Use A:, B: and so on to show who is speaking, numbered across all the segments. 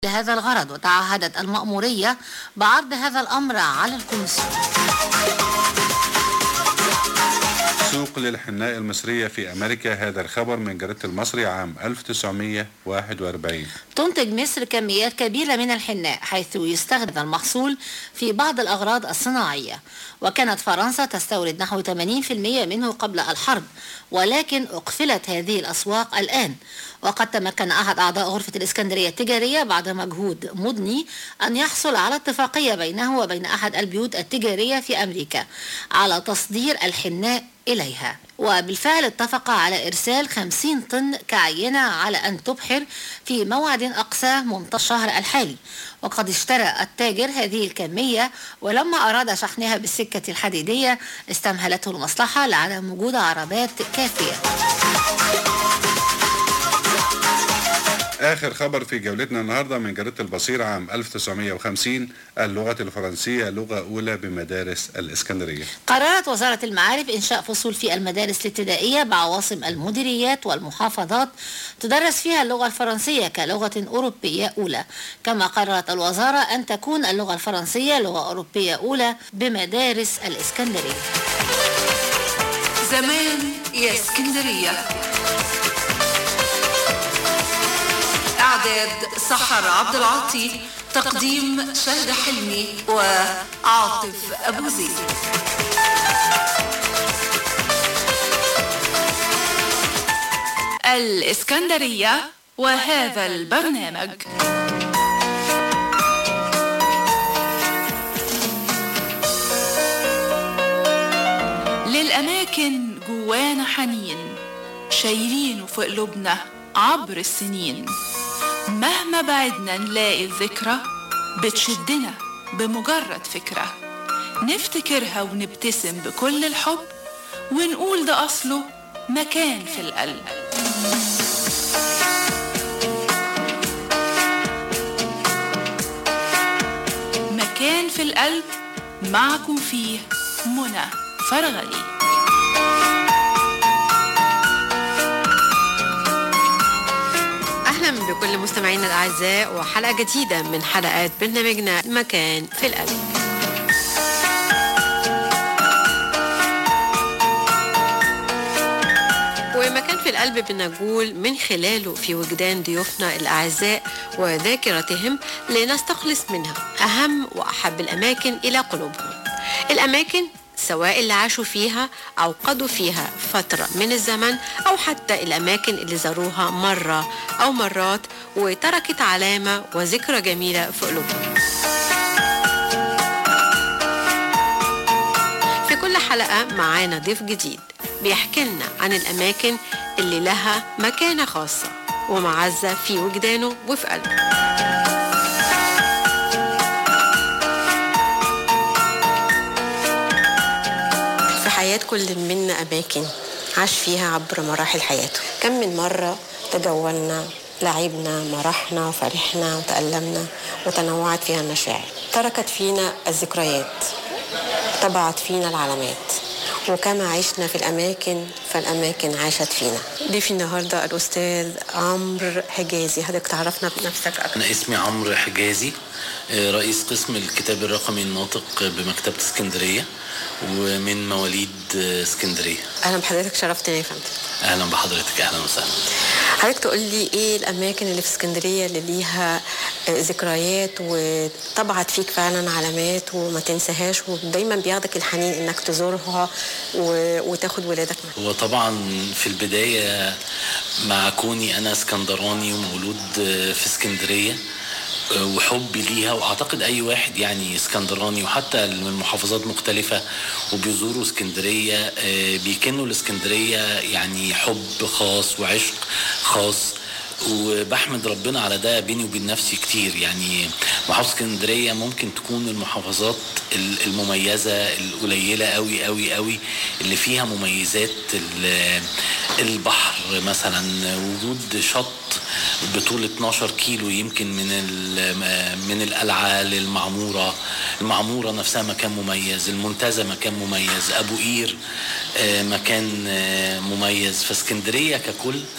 A: لهذا الغرض وتعهدت المأمورية بعرض هذا الأمر على الكوميسيون
B: سوق للحناء المصرية في أمريكا هذا الخبر من جريدة المصري عام 1941
A: تنتج مصر كميات كبيرة من الحناء حيث يستخدم المحصول في بعض الأغراض الصناعية وكانت فرنسا تستورد نحو 80% منه قبل الحرب ولكن أقفلت هذه الأسواق الآن وقد تمكن أحد أعضاء غرفة الإسكندرية التجارية بعد مجهود مضني أن يحصل على اتفاقية بينه وبين أحد البيوت التجارية في أمريكا على تصدير الحناء إليها وبالفعل اتفق على إرسال 50 طن كعينة على أن تبحر في موعد أقصاه منتصف الشهر الحالي وقد اشترى التاجر هذه الكمية ولما أراد شحنها بالسكة الحديدية استمهلته المصلحة لعدم وجود عربات كافية
B: آخر خبر في جولتنا النهاردة من جريدة البصير عام 1950 اللغة الفرنسية لغة أولى بمدارس الإسكندرية
A: قررت وزارة المعارف إنشاء فصول في المدارس الابتدائية بعواصم المديريات والمحافظات تدرس فيها اللغة الفرنسية كلغة أوروبية أولى كما قررت الوزارة أن تكون اللغة الفرنسية لغة أوروبية أولى بمدارس الإسكندرية
C: زمان يا اسكندرية إعداد سحر عبد العاطي تقديم شهد حلمي وعاطف أبو زيد الإسكندرية وهذا البرنامج للأماكن جوانا حنين شايلينه في قلوبنا عبر السنين مهما بعدنا نلاقي الذكرى بتشدنا بمجرد فكرة نفتكرها ونبتسم بكل الحب ونقول ده أصله مكان في القلب مكان في القلب معكم فيه منى فرغلي
D: أهلا بكل مستمعينا الأعزاء وحلقة جديدة من حلقات برنامجنا مكان في القلب ومكان في القلب بنقول من خلاله في وجدان ضيوفنا الأعزاء وذاكرتهم لنستخلص منها أهم وأحب الأماكن إلى قلوبهم الأماكن سواء اللي عاشوا فيها أو قضوا فيها فترة من الزمن أو حتى الأماكن اللي زاروها مرة أو مرات وتركت علامة وذكرى جميلة في قلوبهم في كل حلقة معانا ضيف جديد بيحكي لنا عن الأماكن اللي لها مكانة خاصة ومعزة في وجدانه وفي قلبه في حياة كل منا أماكن عاش فيها عبر مراحل حياته كم من مرة تجولنا لعبنا مرحنا فرحنا وتألمنا وتنوعت فيها المشاعر تركت فينا الذكريات طبعت فينا العلامات وكما عشنا في الأماكن فالأماكن عاشت فينا ضيفي النهاردة الأستاذ عمرو حجازي حضرتك تعرفنا بنفسك أكتر
E: أنا اسمي عمرو حجازي آه، رئيس قسم الكتاب الرقمي الناطق بمكتبة اسكندرية ومن مواليد آه، اسكندرية
D: أهلا بحضرتك شرفتني يا فندم
E: أهلا بحضرتك أهلا وسهلا
D: حضرتك تقول لي ايه الاماكن اللي في اسكندريه اللي ليها آه، ذكريات وطبعت فيك فعلا علامات وما تنساهاش ودايما بياخدك الحنين انك تزورها و... وتاخد ولادك معاك
E: هو طبعا في البداية مع كوني أنا اسكندراني ومولود آه، في اسكندرية آه، وحبي ليها واعتقد اي واحد يعني اسكندراني وحتى اللي من محافظات مختلفه وبيزوروا اسكندريه آه، بيكنوا الاسكندريه يعني حب خاص وعشق خاص وبحمد ربنا على ده بيني وبين نفسي كتير يعني محافظة اسكندرية ممكن تكون المحافظات ال- المميزة القليلة قوي قوي قوي اللي فيها مميزات ال- البحر مثلا وجود شط بطول 12 كيلو يمكن من ال- من القلعة للمعمورة المعمورة نفسها مكان مميز المنتزه مكان مميز أبو قير آه، مكان آه، مميز فاسكندرية ككل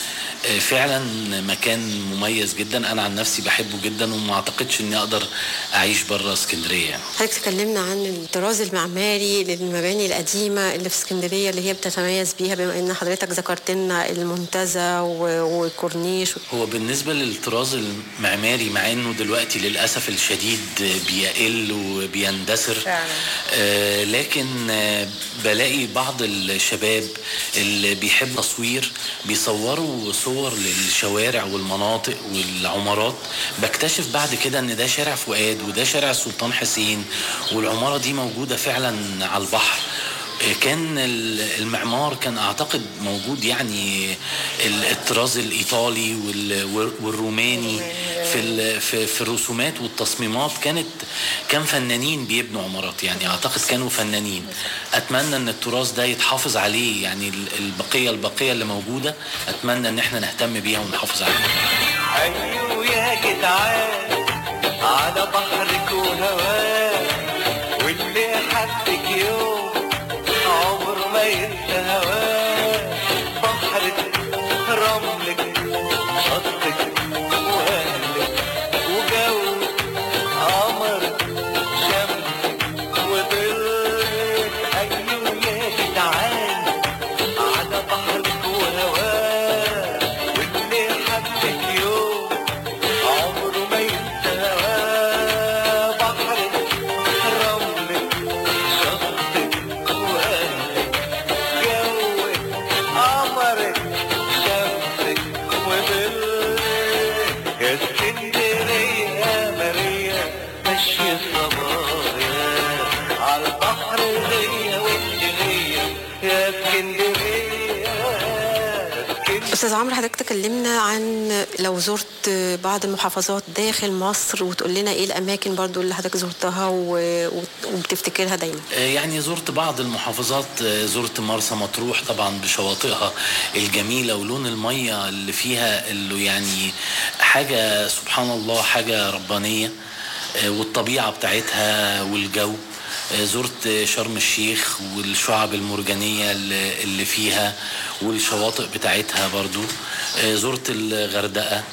E: آه، فعلا مكان مميز جدا انا عن نفسي بحبه جدا وما اعتقدش اني اقدر اعيش بره اسكندريه يعني.
D: حضرتك تكلمنا عن الطراز المعماري للمباني القديمة اللي في اسكندرية اللي هي بتتميز بيها بما ان حضرتك ذكرت لنا المنتزه و- والكورنيش
E: هو بالنسبة للطراز المعماري مع انه دلوقتي للأسف الشديد بيقل وبيندثر
D: فعلا.
E: آه لكن آه بلاقي بعض الشباب اللي بيحب تصوير بيصوروا صور للشوارع والمناطق والعمارات بكتشف بعد كده ان ده شارع فؤاد وده شارع سلطان حسين والعمارة دي موجودة فعلا على البحر كان ال- المعمار كان اعتقد موجود يعني ال- الطراز الايطالي وال- والروماني في ال- في في الرسومات والتصميمات كانت كان فنانين بيبنوا عمارات يعني اعتقد كانوا فنانين اتمنى ان التراث ده يتحافظ عليه يعني ال- البقيه البقيه اللي موجوده اتمنى ان احنا نهتم بيها ونحافظ عليها
F: أيوه يا جدعان على بحرك وهواك واللي حبك يوم عمر ما ينسى هواك بحرك رملك شطك واهلك وجوك قمرك شمسك وظلك أيوه يا جدعان على بحرك وهواك واللي حبك يوم عمره ما ينسى هواه بحرك رملك شطك واهلك جوك قمرك شمسك وظلك يا اسكندرية يا ماريا مشي الصبايا على البحر غية وانت غية يا اسكندرية يا اسكندرية
D: استاذ عمرو حضرتك تكلمنا عن لو زرت بعض المحافظات داخل مصر وتقول لنا ايه الاماكن برضو اللي حضرتك زرتها و- وبتفتكرها دايما
E: يعني زرت بعض المحافظات زرت مرسى مطروح طبعا بشواطئها الجميلة ولون المية اللي فيها اللي يعني حاجة سبحان الله حاجة ربانية والطبيعة بتاعتها والجو زرت شرم الشيخ والشعب المرجانية اللي اللي فيها والشواطئ بتاعتها برضو زرت الغردقة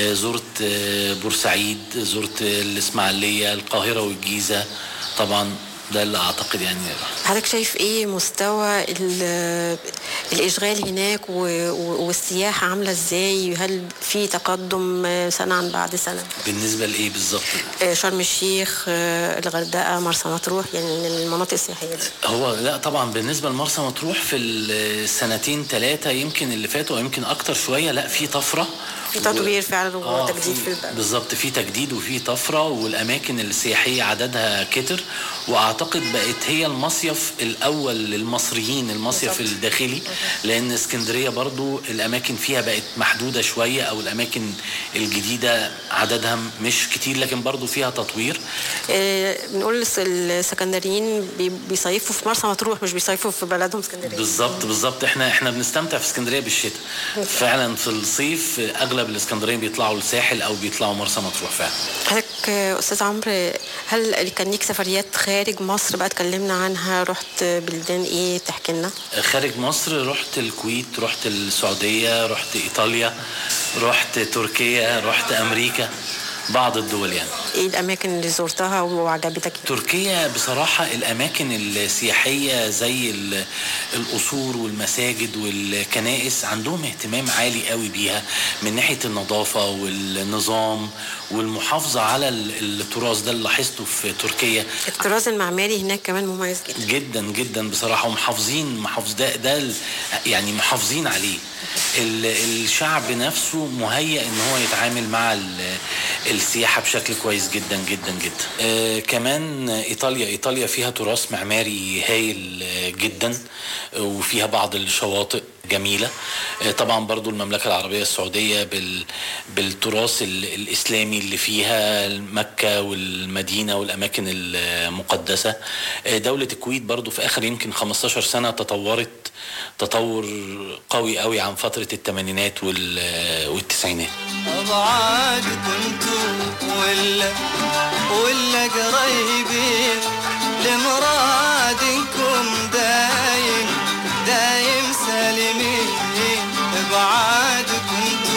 E: زرت بورسعيد زرت الإسماعيلية القاهرة والجيزة طبعا ده اللي اعتقد يعني
D: حضرتك شايف ايه مستوى ال- الاشغال هناك و- و- والسياحه عامله ازاي هل في تقدم سنه عن بعد سنه
E: بالنسبه لايه بالظبط
D: آه، شرم الشيخ آه، الغردقه مرسى مطروح يعني من المناطق السياحيه دي
E: هو لا طبعا بالنسبه لمرسى مطروح في السنتين ثلاثه يمكن اللي فاتوا او يمكن اكتر شويه لا في طفره
D: في تطوير فعلا
E: آه،
D: وتجديد في البلد
E: بالظبط في تجديد وفي طفره والاماكن السياحيه عددها كتر واعتقد بقت هي المصيف الاول للمصريين المصيف
D: بالظبط.
E: الداخلي لان اسكندريه برضو الاماكن فيها بقت محدوده شويه او الاماكن الجديده عددها مش كتير لكن برضو فيها تطوير
D: آه، بنقول الس- السكندريين بي- بيصيفوا في مرسى مطروح مش بيصيفوا في بلدهم اسكندريه
E: بالظبط بالظبط احنا احنا بنستمتع في اسكندريه بالشتاء فعلا في الصيف اغلب الاسكندرانيين بيطلعوا الساحل او بيطلعوا مرسى مطروح فعلا
D: حضرتك آه، استاذ عمرو هل كان ليك سفريات خارج مصر بقى اتكلمنا عنها رحت بلدان ايه تحكي لنا
E: خارج مصر رحت الكويت رحت السعوديه رحت ايطاليا رحت تركيا رحت امريكا بعض الدول يعني
D: ايه الاماكن اللي زرتها وعجبتك
E: تركيا بصراحة الأماكن السياحية زي ال- القصور والمساجد والكنائس عندهم اهتمام عالي قوي بيها من ناحية النظافة والنظام والمحافظة على ال- التراث ده اللي لاحظته في تركيا
D: الطراز المعماري هناك كمان مميز جدا
E: جدا جدا بصراحة ومحافظين محافظ ده ده ال- يعني محافظين عليه ال- الشعب نفسه مهيأ ان هو يتعامل مع ال- السياحة بشكل كويس جدا جدا جدا آه كمان ايطاليا ايطاليا فيها تراث معماري هايل آه، جدا آه، وفيها بعض الشواطئ جميلة آه، طبعا برضو المملكة العربية السعودية بال بالتراث ال- الإسلامي اللي فيها مكة والمدينة والأماكن المقدسة آه، دولة الكويت برضو في آخر يمكن 15 سنة تطورت تطور قوي قوي عن فترة الثمانينات وال- والتسعينات
F: أبعاد كنتوا ولا ولا قريبين لمرادكم دايم دايم سالمين بعاد كنتوا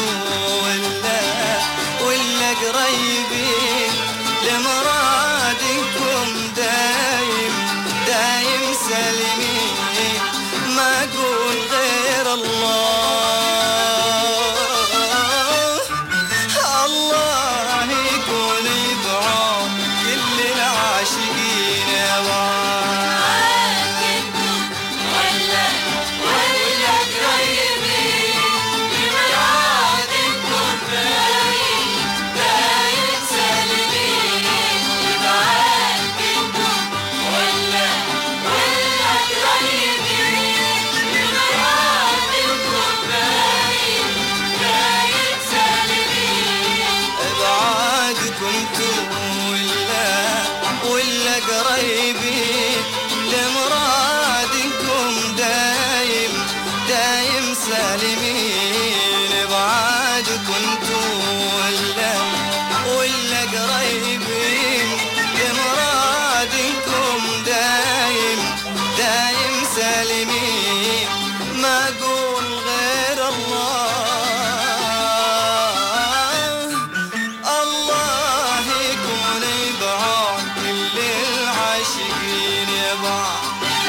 F: كنتوا ولا ولا قريبين لمرادكم دايم دايم سالمين بعاد كنتوا ولا ولا قريبين لمرادكم دايم دايم سالمين ما اقول غير الله الله يكون بعون كل العاشقين يا بعض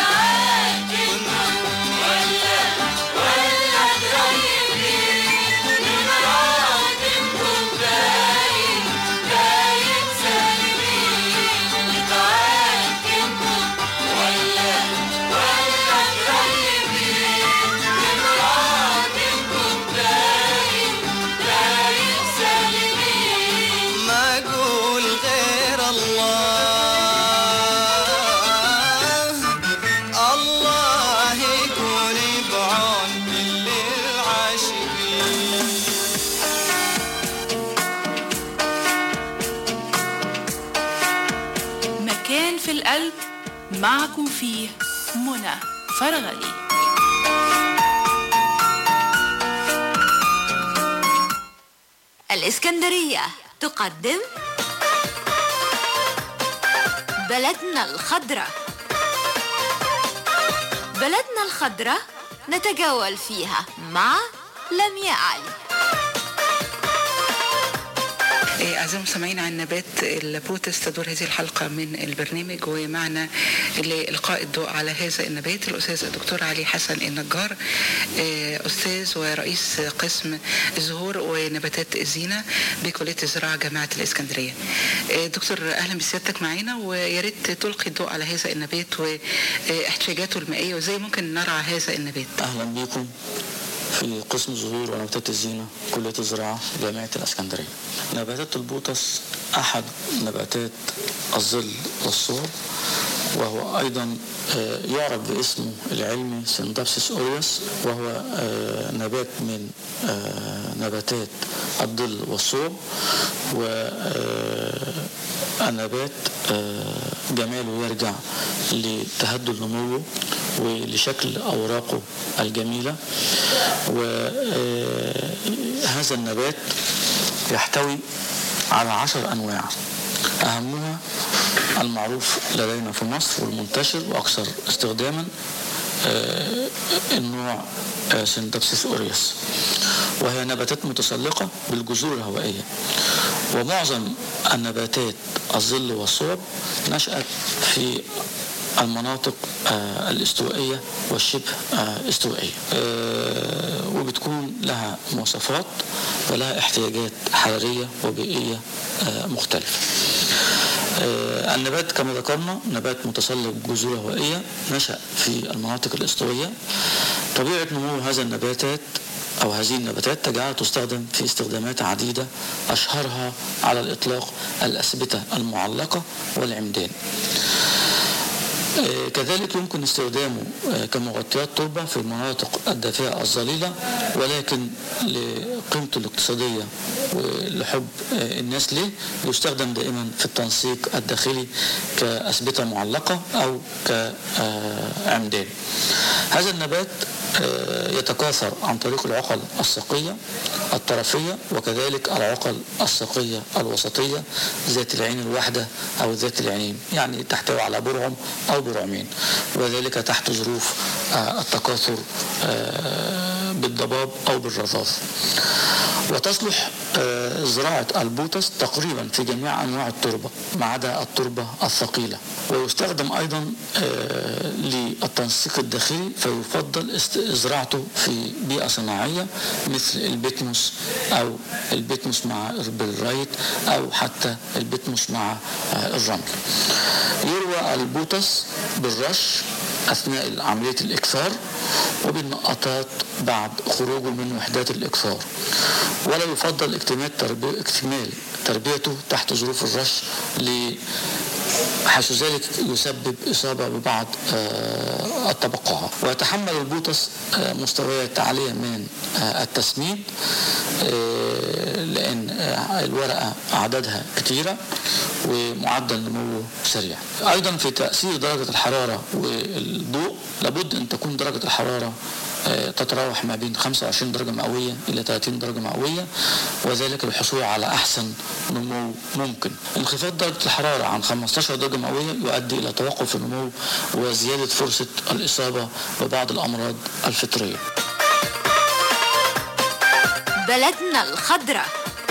F: ما اقول غير الله الله يكون بعون كل العاشقين
C: مكان في القلب معكم فيه منى فرغلي
G: الإسكندرية تقدم بلدنا الخضرة بلدنا الخضرة نتجول فيها مع لمياء علي
H: إيه، أعزائي المستمعين عن نبات البوتس تدور هذه الحلقة من البرنامج ومعنا لإلقاء الضوء على هذا النبات الأستاذ الدكتور علي حسن النجار إيه، أستاذ ورئيس قسم الزهور ونباتات الزينة بكلية الزراعة جامعة الإسكندرية إيه، دكتور أهلا بسيادتك معنا ويا ريت تلقي الضوء على هذا النبات واحتياجاته المائية وإزاي ممكن نرعى هذا النبات
E: اهلا بيكم في قسم زهور ونباتات الزينة كلية الزراعة جامعة الاسكندرية نباتات البوتس احد نباتات الظل والصور وهو ايضا آه، يعرف باسمه العلمي سندبسس اوريوس وهو آه، نبات من آه، نباتات الظل والصوب والنبات جماله يرجع لتهدل نموه ولشكل أوراقه الجميلة وهذا النبات يحتوي على عشر أنواع أهمها المعروف لدينا في مصر والمنتشر وأكثر استخداما آه، النوع آه، سندبسيس أوريوس وهي نباتات متسلقة بالجذور الهوائية ومعظم النباتات الظل والصوب نشأت في المناطق آه، الاستوائية والشبه آه، استوائية آه، وبتكون لها مواصفات ولها احتياجات حرارية وبيئية آه، مختلفة آه، النبات كما ذكرنا نبات متسلق جذور هوائية نشأ في المناطق الاستوائية طبيعة نمو هذا النباتات أو هذه النباتات تجعلها تستخدم في استخدامات عديدة أشهرها على الإطلاق الأسبتة المعلقة والعمدان آه، كذلك يمكن استخدامه آه، كمغطيات تربة في المناطق الدافئة الظليلة ولكن لقيمته الاقتصادية ولحب آه، الناس له يستخدم دائما في التنسيق الداخلي كأسبتة معلقة أو كعمدان هذا النبات آه، يتكاثر عن طريق العقل الساقية الطرفية وكذلك العقل الساقية الوسطية ذات العين الواحدة أو ذات العينين يعني تحتوي على برعم أو برعمين وذلك تحت ظروف آه، التكاثر آه، بالضباب أو بالرذاذ وتصلح آه، زراعة البوتس تقريبا في جميع أنواع التربة ما عدا التربة الثقيلة ويستخدم أيضا آه، للتنسيق الداخلي فيفضل است- زراعته في بيئة صناعية مثل البتموس أو البتموس مع البرايت أو حتى البتموس مع آه، الرمل يروى البوتس بالرش أثناء عملية الإكثار وبالنقطات بعد خروجه من وحدات الإكثار ولا يفضل اكتمال تربية اكتمال تربيته تحت ظروف الرش ل حيث ذلك يسبب إصابة ببعض آه، الطبقات ويتحمل البوتس آه، مستويات عالية من آه، التسميد آه،
I: لان آه، الورقه اعدادها كتيره ومعدل نموه سريع ايضا في تاثير درجه الحراره والضوء لابد ان تكون درجه الحراره آه، تتراوح ما بين 25 درجة مئوية إلى 30 درجة مئوية وذلك للحصول على أحسن نمو ممكن انخفاض درجة الحرارة عن 15 درجة مئوية يؤدي إلى توقف النمو وزيادة فرصة الإصابة ببعض الأمراض الفطرية
G: بلدنا الخضرة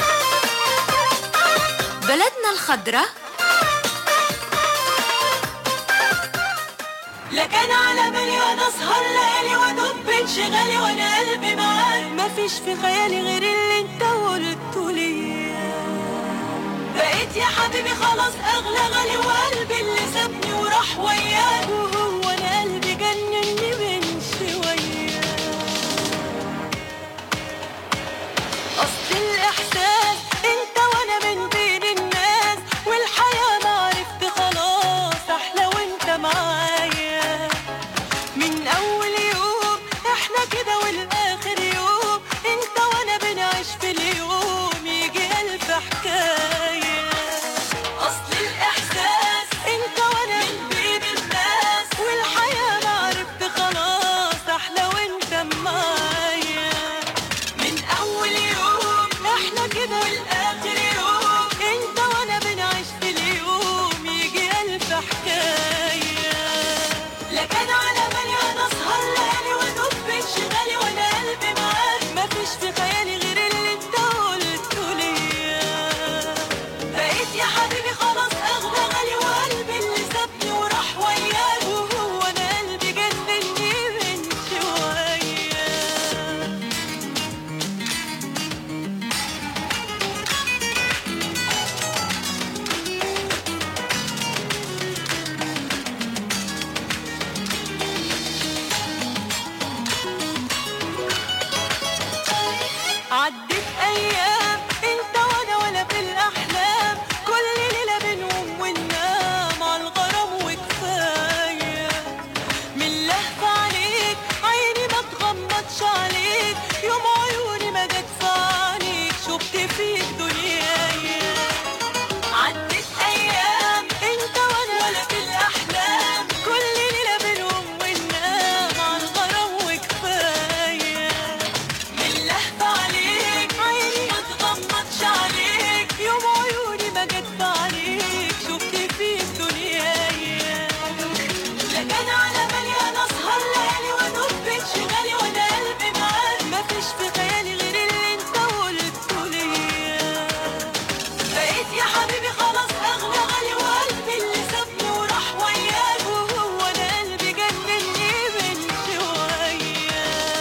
G: بلدنا الخضرة
J: لا كان على بالي وانا اسهر ليالي وادب انشغالي وانا قلبي معاك مفيش في خيالي غير اللي انت قلته ليا بقيت يا حبيبي خلاص اغلى غالي وقلبي اللي سابني وراح وياك وهو انا قلبي جنني من شويه اصل الاحساس انت وانا من بين الناس والحياه ما عرفت خلاص احلى وانت معايا من اول يوم احنا كده والاخر يوم انت وانا بنعيش في اليوم يجي الف حكايه اصل الاحساس انت وانا من بين الناس والحياه ما عرفت خلاص احلى وانت معايا من اول يوم احنا كده والاخر يوم انت وانا بنعيش في اليوم يجي الف حكايه لا كان على بالي انا اسهر ليالي وادب انشغالي وانا قلبي معاك مفيش في خيالي غير اللي انت قلته ليا بقيت يا حبيبي خلاص اغلى غالي وقلبي اللي سابني وراح وياك وهو انا قلبي جنني من شويه عدت ايام انت وانا ولا في الاحلام كل ليله بنقوم وننام على الغرام وكفايه من لهفه عليك عيني ما تغمضش عليك يوم عيوني ما جت في عينيك شفت فيك دنيايا عدت ايام انت وانا ولا في الاحلام كل ليله بنقوم وننام على الغرام وكفايه من لهفة عليك عيني ما تغمضش عليك يوم عيوني ما جت في عليك شفت فيك دنيايا لا كان على بالي انا اسهر ليالي وادب انشغالي وانا قلبي معاك مفيش في خيالي غير اللي انت قلته ليا بقيت يا حبيبي خلاص اغلى غالي وقلبي اللي سابني وراح وياك وهو انا قلبي جنني من شويه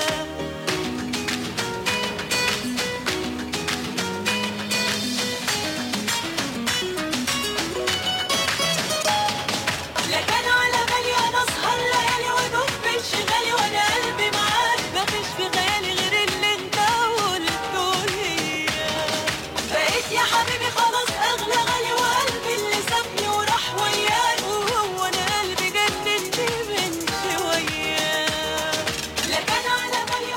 J: لا كان على بالي انا اسهر ليالي وادب انشغالي وانا قلبي معاك مفيش في خيالي غير اللي انت قلته ليا بقيت يا حبيبي خلاص اغلى غالي وقلبي اللي سابني وراح وياك وهو انا قلبي جنني من شويه لا كان على بالي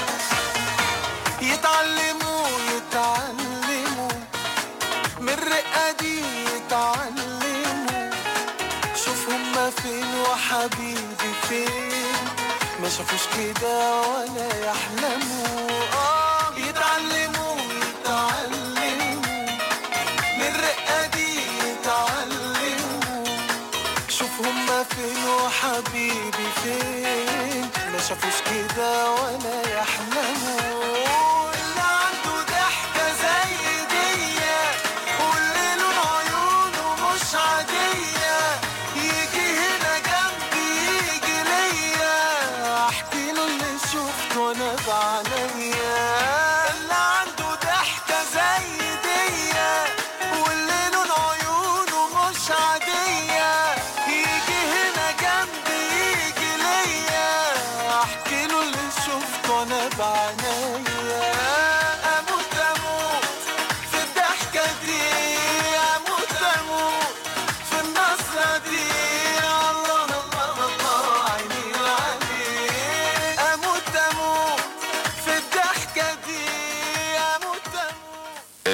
F: يتعلموا يتعلموا من الرقة دي يتعلموا شوف هما فين وحبيبي فين ما شافوش كده ولا يحلموا آه يتعلموا يتعلموا من الرقة دي يتعلموا شوف هما فين وحبيبي فين ما شافوش كده ولا يحلموا اللي عنده ضحكة زي دي واللي لون عيونه مش عادية يجي هنا جنبي يجي ليا احكي له اللي شفته انا بعينيا اللي عنده ضحكة زي دي واللي لون عيونه مش عادية يجي هنا جنبي يجي ليا احكي له اللي شفته انا بعينيا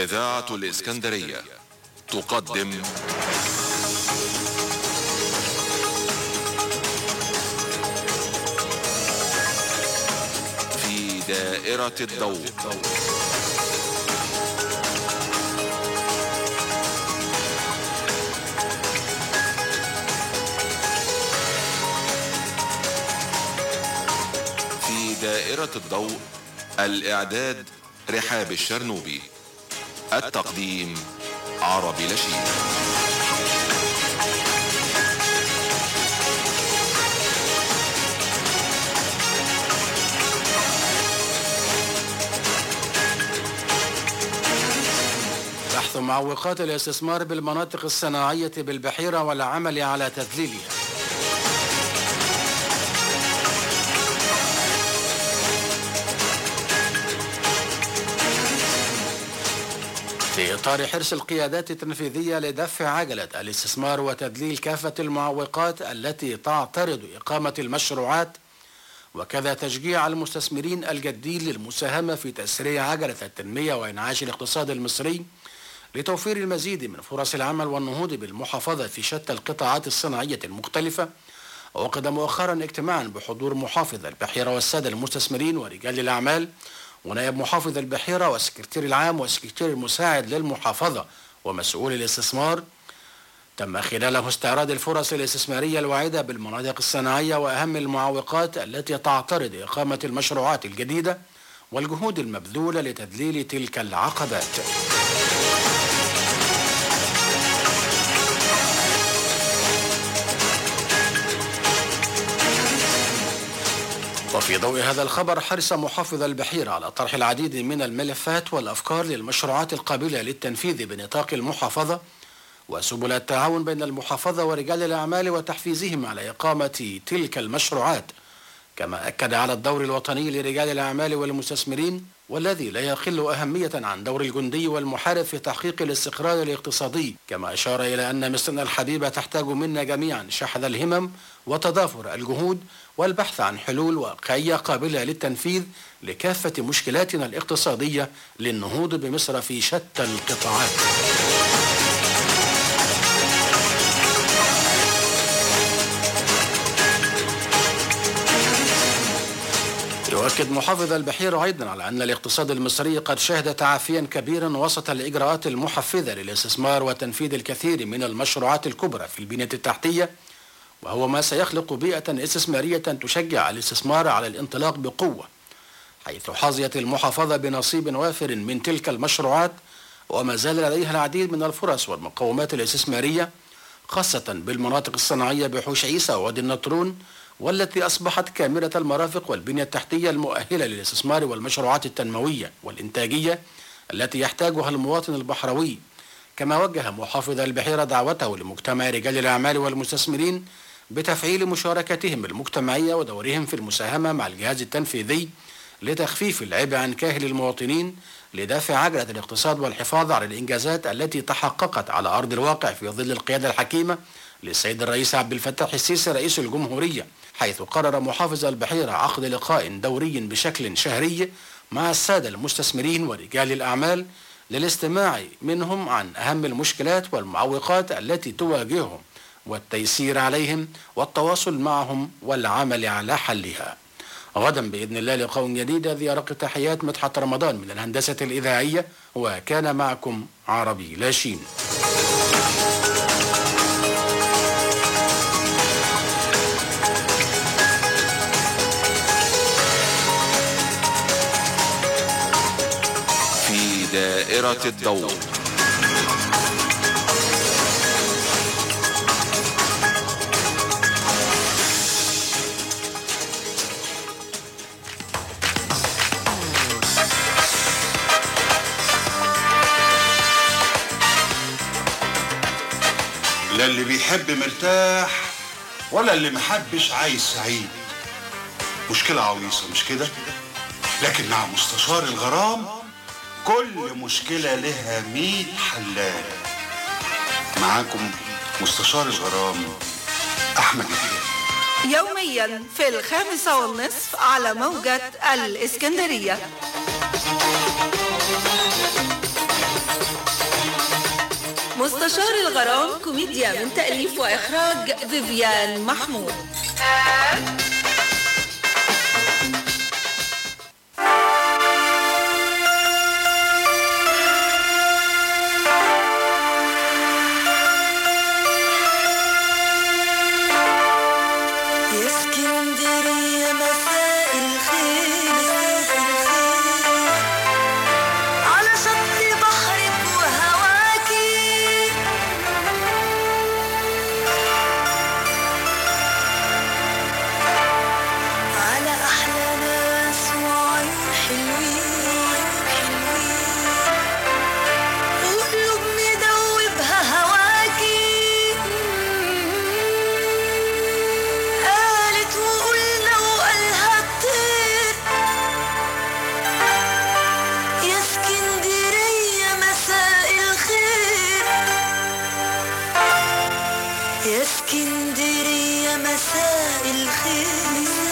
K: إذاعة الإسكندرية تقدم في دائرة الضوء في دائرة الضوء الإعداد رحاب الشرنوبي التقديم عربي لشيد
L: بحث معوقات الاستثمار بالمناطق الصناعية بالبحيرة والعمل على تذليلها في إطار حرص القيادات التنفيذية لدفع عجلة الاستثمار وتذليل كافة المعوقات التي تعترض إقامة المشروعات وكذا تشجيع المستثمرين الجادين للمساهمة في تسريع عجلة التنمية وإنعاش الاقتصاد المصري لتوفير المزيد من فرص العمل والنهوض بالمحافظة في شتى القطاعات الصناعية المختلفة وعقد مؤخرا اجتماعا بحضور محافظ البحيرة والسادة المستثمرين ورجال الأعمال ونائب محافظ البحيرة والسكرتير العام والسكرتير المساعد للمحافظة ومسؤول الاستثمار تم خلاله استعراض الفرص الاستثمارية الواعدة بالمناطق الصناعية وأهم المعوقات التي تعترض إقامة المشروعات الجديدة والجهود المبذولة لتذليل تلك العقبات وفي ضوء هذا الخبر حرص محافظ البحيرة على طرح العديد من الملفات والأفكار للمشروعات القابلة للتنفيذ بنطاق المحافظة وسبل التعاون بين المحافظة ورجال الأعمال وتحفيزهم على إقامة تلك المشروعات كما أكد على الدور الوطني لرجال الأعمال والمستثمرين والذي لا يقل أهمية عن دور الجندي والمحارب في تحقيق الاستقرار الاقتصادي كما أشار إلى أن مصرنا الحبيبة تحتاج منا جميعا شحذ الهمم وتضافر الجهود والبحث عن حلول واقعية قابلة للتنفيذ لكافة مشكلاتنا الاقتصادية للنهوض بمصر في شتى القطاعات يؤكد محافظ البحيرة أيضا على أن الاقتصاد المصري قد شهد تعافيا كبيرا وسط الإجراءات المحفزة للاستثمار وتنفيذ الكثير من المشروعات الكبرى في البنية التحتية وهو ما سيخلق بيئة استثمارية تشجع الاستثمار على الانطلاق بقوة حيث حظيت المحافظة بنصيب وافر من تلك المشروعات وما زال لديها العديد من الفرص والمقومات الاستثمارية خاصة بالمناطق الصناعية بحوش عيسى ووادي النطرون والتي أصبحت كاملة المرافق والبنية التحتية المؤهلة للاستثمار والمشروعات التنموية والإنتاجية التي يحتاجها المواطن البحروي كما وجه محافظ البحيرة دعوته لمجتمع رجال الأعمال والمستثمرين بتفعيل مشاركتهم المجتمعية ودورهم في المساهمة مع الجهاز التنفيذي لتخفيف العبء عن كاهل المواطنين لدافع عجلة الاقتصاد والحفاظ على الإنجازات التي تحققت على أرض الواقع في ظل القيادة الحكيمة للسيد الرئيس عبد الفتاح السيسي رئيس الجمهورية حيث قرر محافظ البحيرة عقد لقاء دوري بشكل شهري مع السادة المستثمرين ورجال الأعمال للاستماع منهم عن أهم المشكلات والمعوقات التي تواجههم والتيسير عليهم والتواصل معهم والعمل على حلها غدا بإذن الله لقاء جديد ذي أرق تحيات مدحت رمضان من الهندسة الإذاعية وكان معكم عربي لاشين
K: في دائرة الضوء
M: لا اللي بيحب مرتاح ولا اللي محبش عايز سعيد مشكلة عويصة مش كده لكن مع مستشار الغرام كل مشكلة لها مية حلال معاكم مستشار الغرام أحمد يحيى
C: يوميا في الخامسة والنصف على موجة الإسكندرية مستشار الغرام كوميديا من تأليف وإخراج فيفيان محمود
J: يا اسكندرية مساء الخير على شط بحرك وهواكي على أحلى ناس وعيون حلوين وقلوب مدوبها هواكي قالت وقلنا وقالها كتير يا اسكندرية مساء الخير يا اسكندرية مساء الخير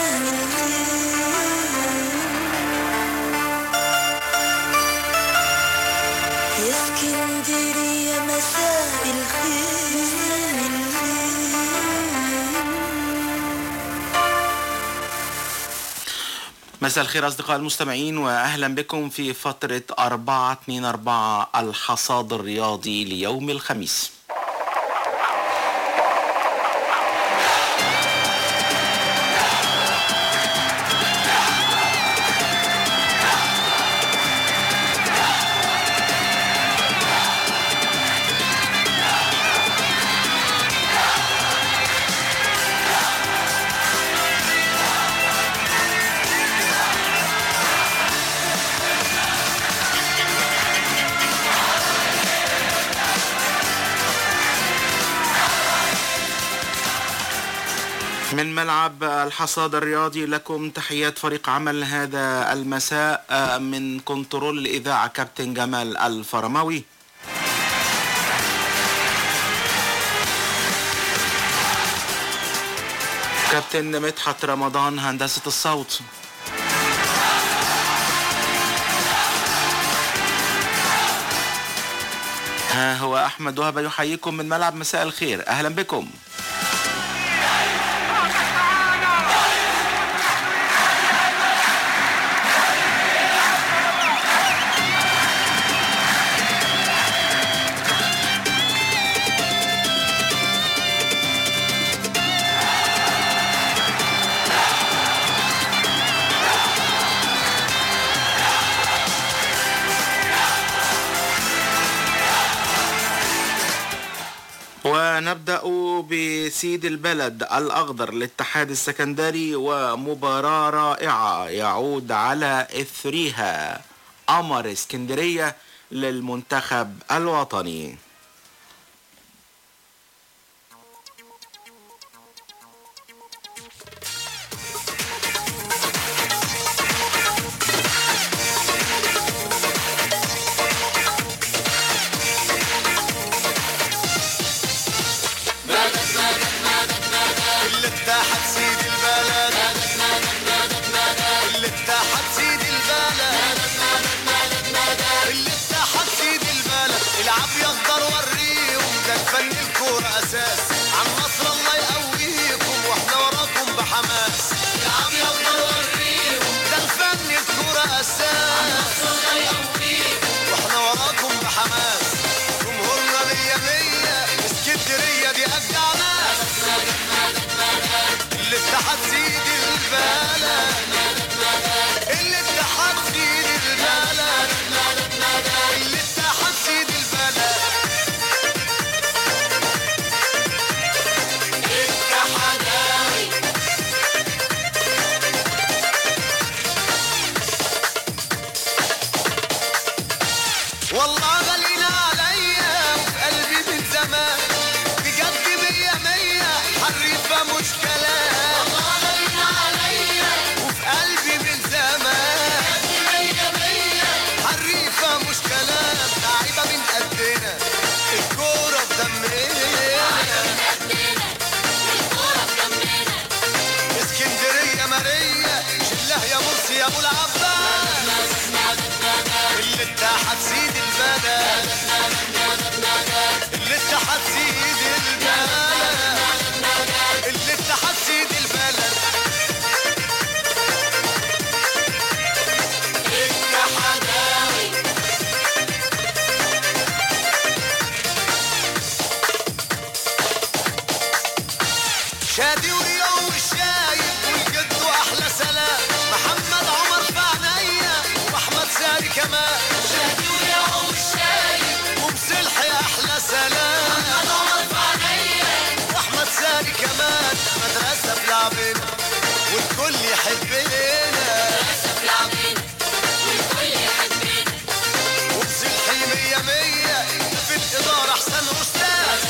J: يا اسكندرية مساء الخير
N: مساء الخير أصدقاء المستمعين وأهلا بكم في فترة 424 الحصاد الرياضي ليوم الخميس من ملعب الحصاد الرياضي لكم تحيات فريق عمل هذا المساء آه، من كنترول الإذاعة كابتن جمال الفرماوي كابتن مدحت رمضان هندسة الصوت ها هو أحمد وهبة يحييكم من ملعب مساء الخير أهلا بكم ونبدأ بسيد البلد الأخضر الاتحاد السكندري ومباراة رائعة يعود على إثرها قمر اسكندرية للمنتخب الوطني
F: مدد مدد مدد مدد اللي اتحد سيد البلد مدد مدد مدد مدد اللي اتحد سيد البلد مدد مدد مدد مدد اللي اتحد سيد البلد العب يا اخضر وريهم ده الفن الكورة اساس عن مصر الله يقويكم واحنا وراكم بحماس العب يا اخضر وريهم ده الفن الكورة اساس عن مصر الله يقويكم واحنا وراكم بحماس جمهورنا مية مية اسكندرية دي أجدع ناس اللي اتحد سيد البلد اللي اتحد سيد البلد اللي اتحد سيد البلد اتحداوي والله غالينا عليا وفي قلبي من زمان بجد مية مية حريفة مش كلام والله غالينا عليا الاتحاد سيد البلد الاتحاداوي شادي ورياض والشايب والجد واحلى سلام محمد عمر في عينيا واحمد ساري كمان شادي ورياض والشايب وبسلحي احلى سلام محمد عمر في عينيا واحمد ساري كمان مدرسه في لعبنا والكل يحبنا مدرسه في لعبنا والكل يحبنا وبسلحي مية مية في الإدارة أحسن أستاذ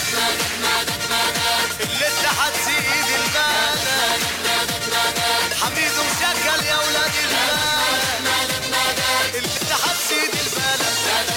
F: الاتحاد سيد البلد حميد مشكل يا ولاد البلد الاتحاد سيد البلد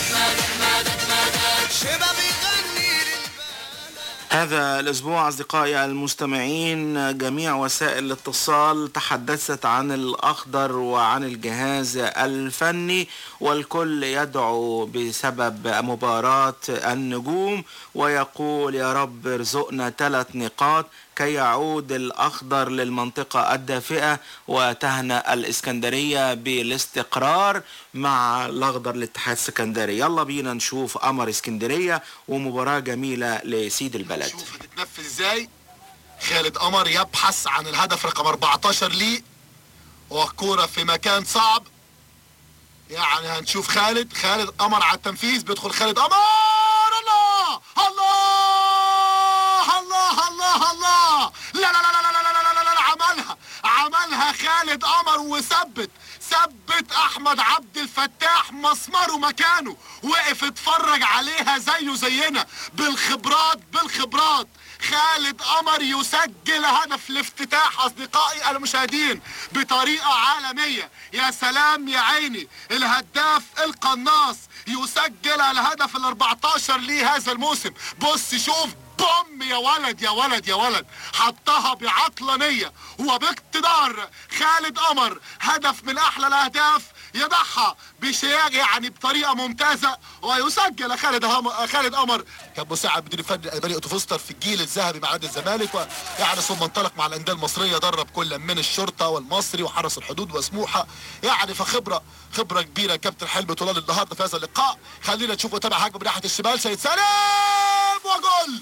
F: شباب يغني
N: هذا الأسبوع أصدقائي المستمعين جميع وسائل الاتصال تحدثت عن الأخضر وعن الجهاز الفني والكل يدعو بسبب مباراة النجوم ويقول يا رب ارزقنا ثلاث نقاط كي يعود الأخضر للمنطقة الدافئة وتهنأ الإسكندرية بالاستقرار مع الأخضر الاتحاد السكندري يلا بينا نشوف قمر اسكندرية ومباراة جميلة لسيد البلد
O: تنفذ ازاي خالد قمر يبحث عن الهدف رقم 14 ليه والكورة في مكان صعب يعني هنشوف خالد خالد قمر على التنفيذ بيدخل خالد قمر الله الله الله الله الله لا لا لا لا لا لا لا لا لا لا عملها عملها خالد قمر وثبت ثبت احمد عبد الفتاح مسمره مكانه وقف اتفرج عليها زيه زينا بالخبرات بالخبرات خالد قمر يسجل هدف الافتتاح اصدقائي المشاهدين بطريقه عالميه يا سلام يا عيني الهداف القناص يسجل الهدف ال 14 ليه هذا الموسم بص شوف بوم يا ولد يا ولد يا ولد حطها بعقلانية وباقتدار خالد قمر هدف من احلى الاهداف يضعها بشياكة يعني بطريقة ممتازة ويسجل خالد هم... خالد قمر كان مساعد مدير فني الالماني اوتو فوستر في الجيل الذهبي مع نادي الزمالك ويعني ثم انطلق مع الانديه المصريه درب كل من الشرطه والمصري وحرس الحدود وسموحه يعني فخبره خبره كبيره كابتن حلمي طلال النهارده في هذا اللقاء خلينا نشوف وتابع هجمه من ناحيه الشمال سيد سالم وجول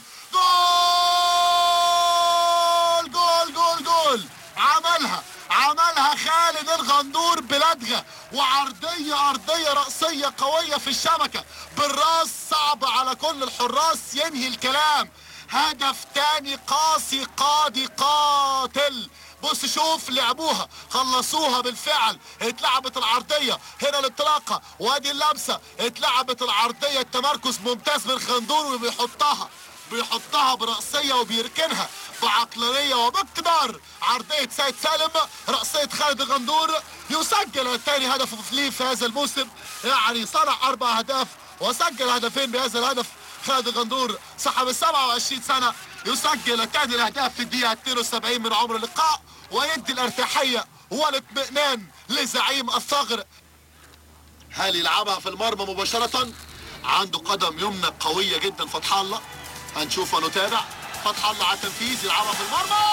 O: جول جول جول جول عملها عملها خالد الغندور بلدغة وعرضية أرضية رأسية قوية في الشبكة بالراس صعب على كل الحراس ينهي الكلام هدف تاني قاسي قاضي قاتل بص شوف لعبوها خلصوها بالفعل اتلعبت العرضية هنا الانطلاقة وادي اللمسة اتلعبت العرضية التمركز ممتاز من خندور وبيحطها بيحطها برأسية وبيركنها بعقلانية وباقتدار عرضية سيد سالم رأسية خالد الغندور يسجل الثاني هدف ليه في هذا الموسم يعني صنع أربع أهداف وسجل هدفين بهذا الهدف خالد الغندور صاحب ال 27 سنة يسجل ثاني الأهداف في الدقيقة 72 من عمر اللقاء ويدي الارتياحية والاطمئنان لزعيم الثغر هل يلعبها في المرمى مباشرة عنده قدم يمنى قوية جدا فتح الله هنشوف ونتابع فتح الله على التنفيذ يلعبها في المرمى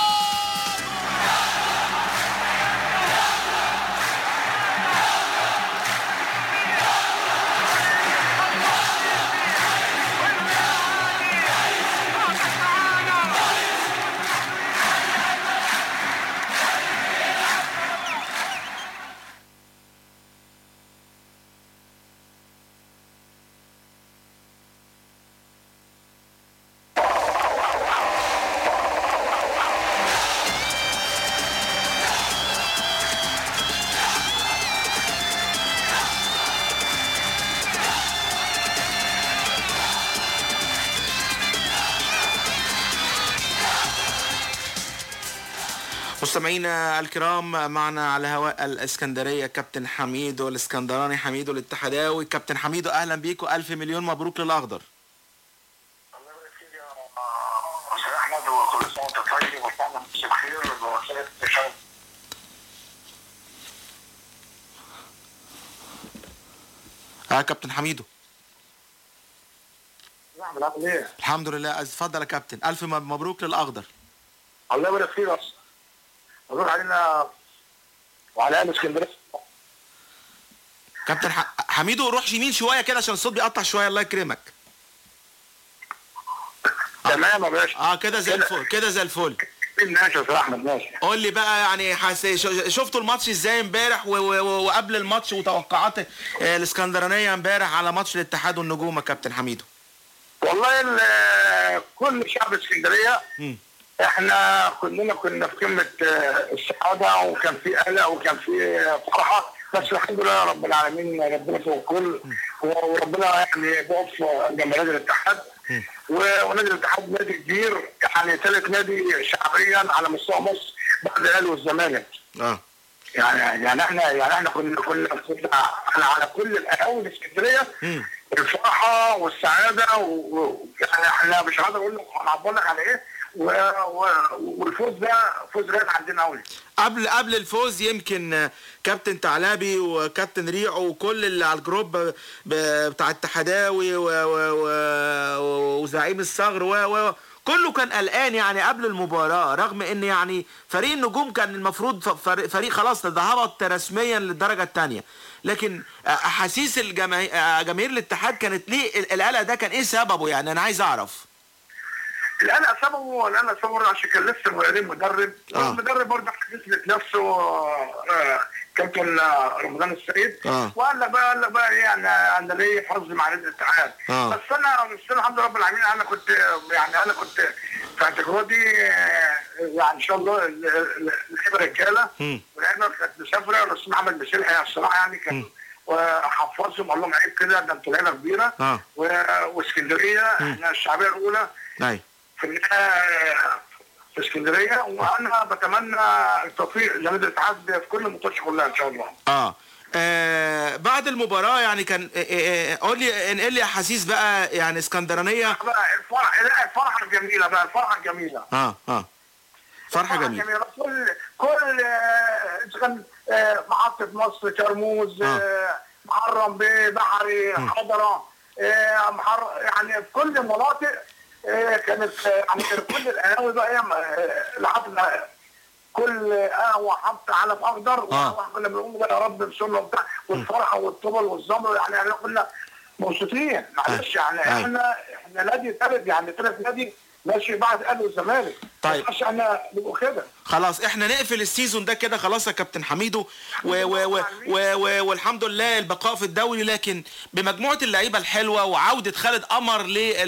N: مستمعينا الكرام معنا على هواء الاسكندريه كابتن حميدو الاسكندراني حميدو الاتحداوي كابتن حميدو اهلا بيكم الف مليون مبروك للاخضر
P: استاذ احمد وكل سنه وانت طيب وفعلا بخير ووسائل التشاور
N: اه كابتن حميدو
P: لا
O: احمد عامل ايه؟
N: الحمد لله اتفضل يا كابتن الف م- مبروك للاخضر
O: الله يبارك فيك اصلا مبروك علينا وعلى اهل اسكندريه
N: كابتن ح... حميدو روح يمين شويه كده عشان الصوت بيقطع شويه الله يكرمك
O: تمام يا باشا
N: اه كده زي الفل كده زي الفل
O: ماشي يا استاذ احمد ماشي
N: قول لي بقى يعني حس... ش- شفتوا الماتش ازاي امبارح و... و... وقبل الماتش وتوقعات آه، الاسكندرانيه امبارح على ماتش الاتحاد والنجوم يا كابتن حميدو
O: والله ال- كل شعب اسكندريه
N: مم.
O: احنا كلنا كنا في قمه آه، السعاده وكان في قلق وكان في آه، فرحه بس الحمد لله رب العالمين ربنا فوق الكل وربنا يعني بيقف جماهير الاتحاد و- ونادي الاتحاد نادي كبير يعني ثالث نادي شعبيا على مستوى مصر بعد الاهلي والزمالك
N: اه
O: يعني يعني احنا يعني احنا كنا كنا كنا احنا على كل القهاوي الاسكندريه الفرحه والسعاده ويعني احنا مش هقدر اقول لك هنعبر لك على ايه و- و- والفوز ده فوز غالي عندنا قوي
N: قبل قبل الفوز يمكن آه، كابتن تعلبي وكابتن ريعو وكل اللي على الجروب ب- ب- بتاع التحداوي و- و- و- وزعيم الصغر و و كله كان قلقان يعني قبل المباراة رغم ان يعني فريق النجوم كان المفروض ف- فريق, فريق خلاص ده هبط رسميا للدرجة الثانية لكن آه، احاسيس الجماهير آه، جماهير الاتحاد كانت ليه ال- القلق ده كان ايه سببه يعني انا عايز اعرف
O: القلق سببه القلق سببه عشان كان لسه مغيرين مدرب
N: آه.
O: المدرب برضه حدث نفسه آه، كابتن آه، رمضان السعيد
N: آه.
O: وقال لك بقى قال لك بقى ايه انا انا ليا حظ مع نادي الاتحاد
N: آه.
O: بس انا بس أنا الحمد لله رب العالمين انا كنت يعني انا كنت في اعتقادي آه، يعني ان شاء الله ال- ال- اللعيبه رجاله واللعيبه كانت مسافره الاستاذ محمد مسلحي الصراحه يعني كان وحفظهم قال لهم عيب كده ده انتوا لعيبه كبيره
N: اه
O: و- واسكندريه احنا الشعبيه الاولى
N: ايوه
O: في النهايه في اسكندريه وانا بتمنى التوفيق لنادي الاتحاد في كل الماتشات كلها ان شاء الله.
N: اه آه بعد المباراة يعني كان آه، آه، آه، قول لي انقل لي احاسيس بقى يعني اسكندرانية
O: بقى الفرح لا الفرحه الجميله بقى الفرحه الجميله.
N: اه اه فرحة جميلة
O: جميله كل كل آه، إذا كان آه، محطه مصر كرموز آه، محرم بيه بحري حضره آه، محر يعني في كل المناطق آه، كانت آه، يعني كان كل القهاوي بقى هي آه، لحد كل قهوه حاطه علم اخضر وقهوة كنا بنقول بقى يا رب بسم وبتاع والفرحه والطبل والزمر يعني احنا كنا مبسوطين معلش يعني
N: أي.
O: احنا احنا نادي ثالث يعني ثالث نادي ماشي بعد الاهلي والزمالك
N: طيب.
O: ما احنا نبقوا كده
N: خلاص احنا نقفل السيزون ده كده خلاص يا كابتن حميدو و و و و و والحمد لله البقاء في الدوري لكن بمجموعة اللعيبة الحلوة وعودة خالد قمر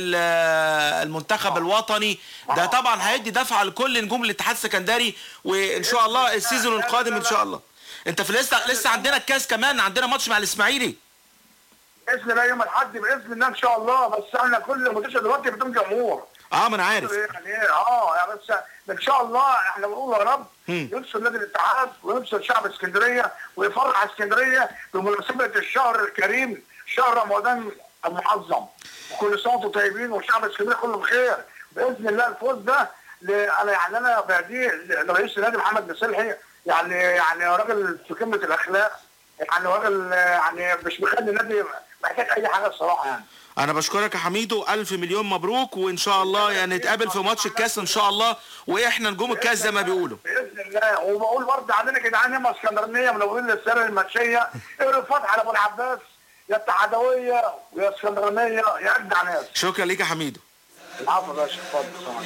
N: للمنتخب الوطني ده طبعا هيدي دفعة لكل نجوم الاتحاد السكندري وان شاء الله السيزون القادم ان شاء الله انت في لسه لسه عندنا الكاس كمان عندنا ماتش مع الاسماعيلي
O: باذن الله يوم الاحد باذن الله ان شاء الله بس احنا كل ماتش دلوقتي بدون جمهور
N: اه ما انا عارف
O: يعني إيه، اه يعني بس ان شاء الله احنا بنقول يا رب
N: مم.
O: ينصر نادي الاتحاد وينصر شعب اسكندريه ويفرح اسكندريه بمناسبه الشهر الكريم شهر رمضان المعظم وكل سنه وانتم طيبين وشعب اسكندريه كله بخير باذن الله الفوز ده ل- انا يعني انا بهديه لرئيس النادي محمد مسلحي يعني يعني راجل في قمه الاخلاق يعني راجل يعني مش مخلي النادي محتاج اي حاجه الصراحه يعني
N: انا بشكرك يا حميدو الف مليون مبروك وان شاء الله يعني نتقابل في ماتش الكاس ان شاء الله واحنا نجوم الكاس زي ما بيقولوا
O: باذن الله وبقول برضه عندنا يا جدعان ياما اسكندرانيه منورين للسنه الماتشيه اقروا فتح على ابو العباس يا اتحادويه ويا اسكندرانيه يا اجدع ناس
N: شكرا ليك يا حميدو
O: العفو يا باشا اتفضل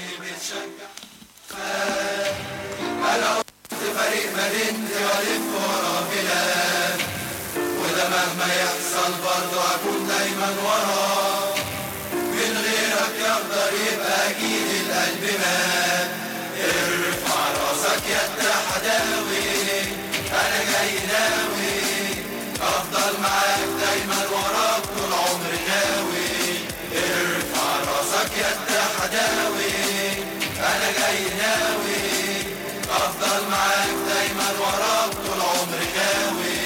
F: انا فريق مدينتي والف ورا بلاد وده مهما يحصل برضه هكون دايما وراه من غيرك يقدر يبقى اكيد القلب مات ارفع راسك يا التحداوي انا جاي ناوي افضل معاك دايما وراك طول عمري ناوي ارفع راسك يا التحداوي انا جاي ناوي افضل معاك دايما وراك طول عمري ناوي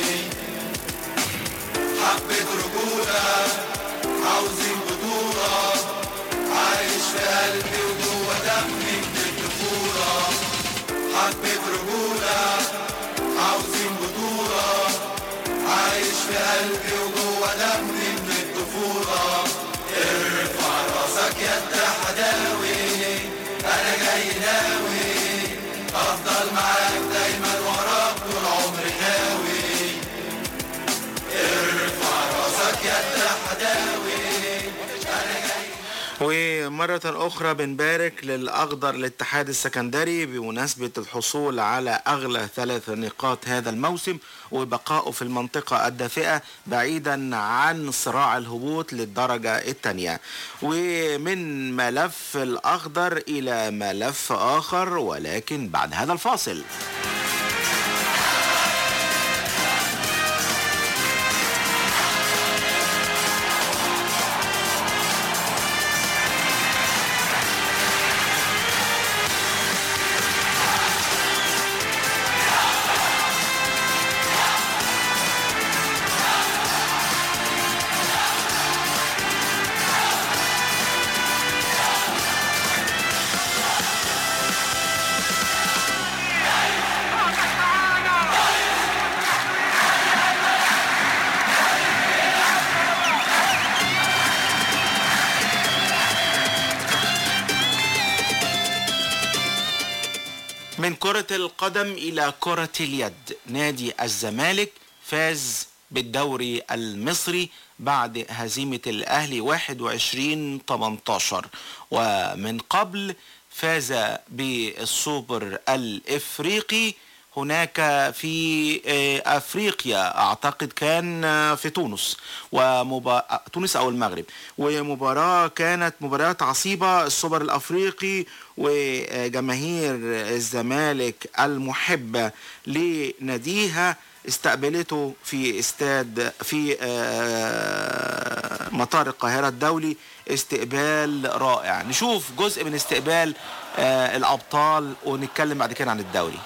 F: حبة رجولة عاوزين بطولة عايش في قلبي وجوه دمي من الطفولة حبة رجولة عاوزين بطولة عايش في قلبي وجوه دمي من الطفولة ارفع راسك حداوي افضل معاك دايما وراك طول عمري ناوي ارفع راسك يا حداوي
N: ومرة أخرى بنبارك للأخضر الاتحاد السكندري بمناسبة الحصول على أغلى ثلاث نقاط هذا الموسم وبقائه في المنطقة الدافئة بعيدا عن صراع الهبوط للدرجة الثانية ومن ملف الأخضر إلى ملف آخر ولكن بعد هذا الفاصل من كرة القدم إلى كرة اليد نادي الزمالك فاز بالدوري المصري بعد هزيمة الأهلي 21 18 ومن قبل فاز بالسوبر الإفريقي هناك في آه، افريقيا اعتقد كان آه، في تونس ومبا... تونس او المغرب ومباراه كانت مباريات عصيبه السوبر الافريقي وجماهير الزمالك المحبه لناديها استقبلته في استاد في آه، مطار القاهره الدولي استقبال رائع نشوف جزء من استقبال آه، الابطال ونتكلم بعد كده عن الدوري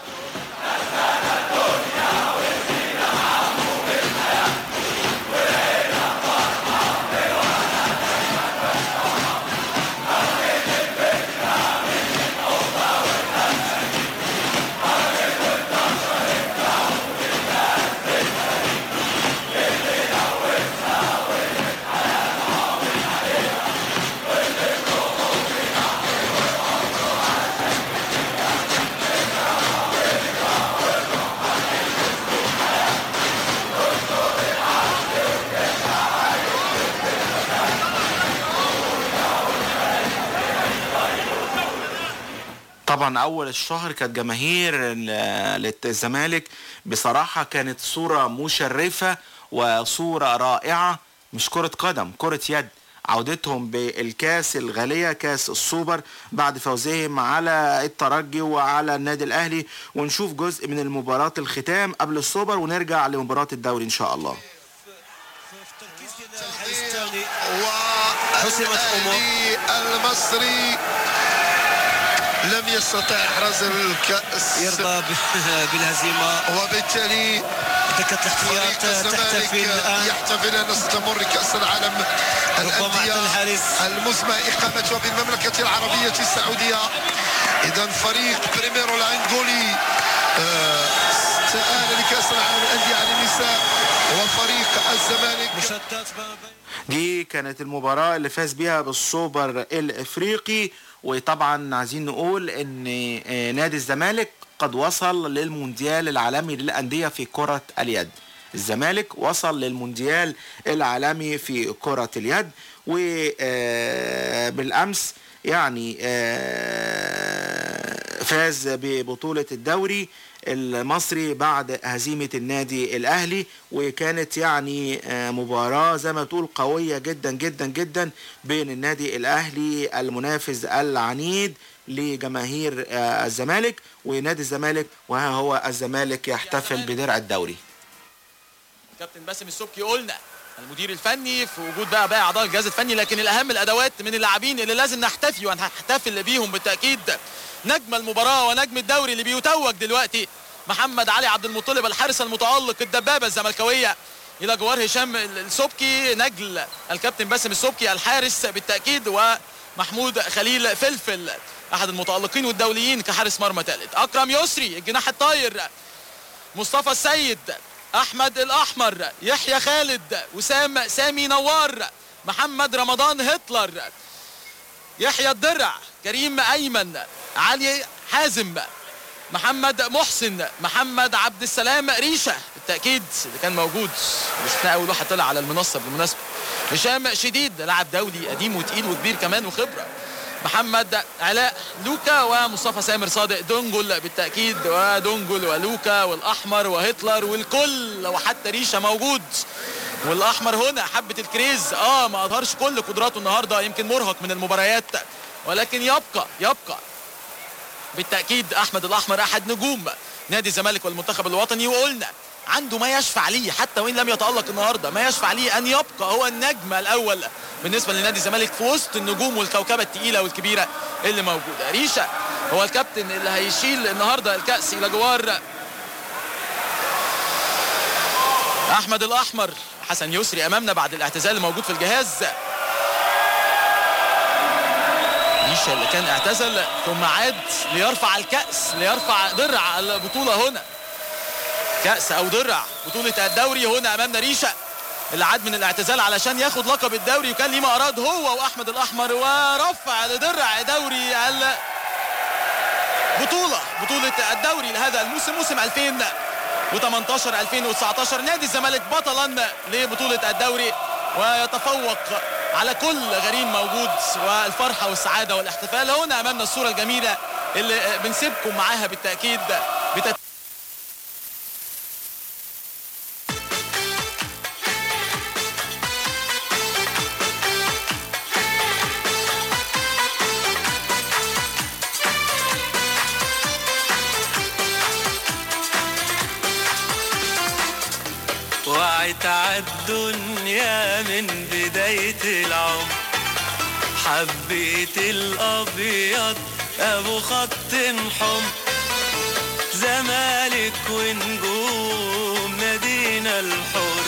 N: طبعا اول الشهر كانت جماهير ال- الزمالك بصراحه كانت صوره مشرفه وصوره رائعه مش كره قدم كره يد عودتهم بالكاس الغالية كاس السوبر بعد فوزهم على الترجي وعلى النادي الأهلي ونشوف جزء من المباراة الختام قبل السوبر ونرجع لمباراة الدوري إن شاء الله
O: وحسمت المصري لم يستطع احراز الكاس
Q: يرضى بالهزيمه
O: وبالتالي
Q: دكة الاحتياط تحتفل الآن
O: يحتفل أن تستمر كأس العالم
Q: ربما
O: الأندية
Q: حتى الحارس
O: المزمع إقامتها بالمملكة العربية السعودية إذا فريق بريميرو الأنغولي آه، استآل لكأس العالم الأندية على النساء وفريق الزمالك
N: دي كانت المباراة اللي فاز بيها بالسوبر الافريقي وطبعا عايزين نقول ان آه، نادي الزمالك قد وصل للمونديال العالمي للأندية في كرة اليد الزمالك وصل للمونديال العالمي في كرة اليد وبالأمس يعني آه، فاز ببطولة الدوري المصري بعد هزيمة النادي الأهلي وكانت يعني آه، مباراة زي ما تقول قوية جدا جدا جدا بين النادي الأهلي المنافس العنيد لجماهير آه، الزمالك ونادي الزمالك وها هو الزمالك يحتفل بدرع الدوري
R: كابتن باسم السبكي قلنا المدير الفني في وجود بقى باقي اعضاء الجهاز الفني لكن الاهم الادوات من اللاعبين اللي لازم نحتفي وهنحتفل بيهم بالتاكيد نجم المباراه ونجم الدوري اللي بيتوج دلوقتي محمد علي عبد المطلب الحارس المتالق الدبابه الزملكاويه الى جوار هشام السبكي نجل الكابتن باسم السبكي الحارس بالتاكيد ومحمود خليل فلفل احد المتالقين والدوليين كحارس مرمى ثالث اكرم يسري الجناح الطاير مصطفى السيد احمد الاحمر يحيى خالد وسام سامي نوار محمد رمضان هتلر يحيى الدرع كريم ايمن علي حازم محمد محسن محمد عبد السلام ريشه بالتاكيد اللي كان موجود شفناه اول واحد طلع على المنصه بالمناسبه هشام شديد لاعب دولي قديم وتقيل وكبير كمان وخبره محمد علاء لوكا ومصطفى سامر صادق دونجل بالتاكيد ودونجل ولوكا والاحمر وهتلر والكل وحتى ريشه موجود والاحمر هنا حبه الكريز اه ما اظهرش كل قدراته النهارده يمكن مرهق من المباريات ولكن يبقى يبقى بالتاكيد احمد الاحمر احد نجوم نادي الزمالك والمنتخب الوطني وقلنا عنده ما يشفع ليه حتى وان لم يتالق النهارده ما يشفع ليه ان يبقى هو النجم الاول بالنسبه لنادي الزمالك في وسط النجوم والكوكبه الثقيله والكبيره اللي موجوده ريشه هو الكابتن اللي هيشيل النهارده الكاس الى جوار احمد الاحمر حسن يسري امامنا بعد الاعتزال الموجود في الجهاز ريشه اللي كان اعتزل ثم عاد ليرفع الكاس ليرفع درع البطوله هنا كاس او درع بطوله الدوري هنا امامنا ريشه اللي عاد من الاعتزال علشان ياخد لقب الدوري وكان ليه ما اراد هو واحمد الاحمر ورفع لدرع دوري بطوله بطوله الدوري لهذا الموسم موسم 2018 2019 نادي الزمالك بطلا لبطوله الدوري ويتفوق على كل غريم موجود والفرحه والسعاده والاحتفال هنا امامنا الصوره الجميله اللي بنسيبكم معاها بالتاكيد بتت...
S: وعيت عالدنيا من بداية العمر حبيت الأبيض أبو خط حمر زمالك ونجوم نادينا الحر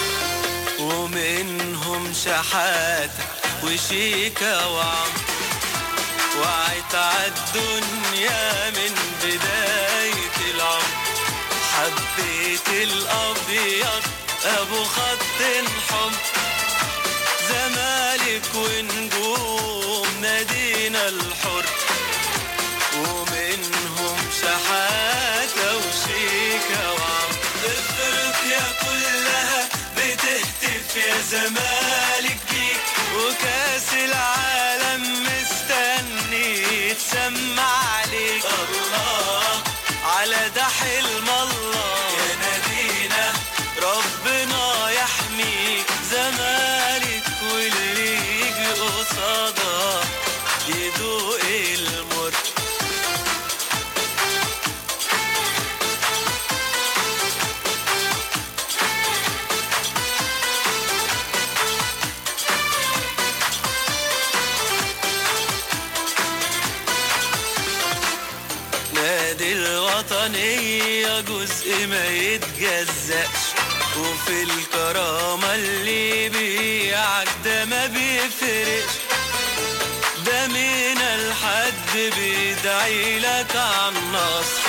S: ومنهم شحاتة وشيكة وعمر وعيت عالدنيا من بداية العمر حبيت الأبيض أبو خط حمر زمالك ونجوم نادينا الحر ومنهم شحاتة وشيكة وعم افريقيا كلها بتهتف يا زمالك بيك وكاس العالم مستني يتسمع عليك الله على ده حلم الله يا نادينا ربنا يحميك زمالك واللي يجي قصادك يدوق المر نادي الوطنية جزء ما يتجزأش وفي الكرامة اللي بيعك ده ما بيفرقش ده من الحد بيدعي لك عن نصر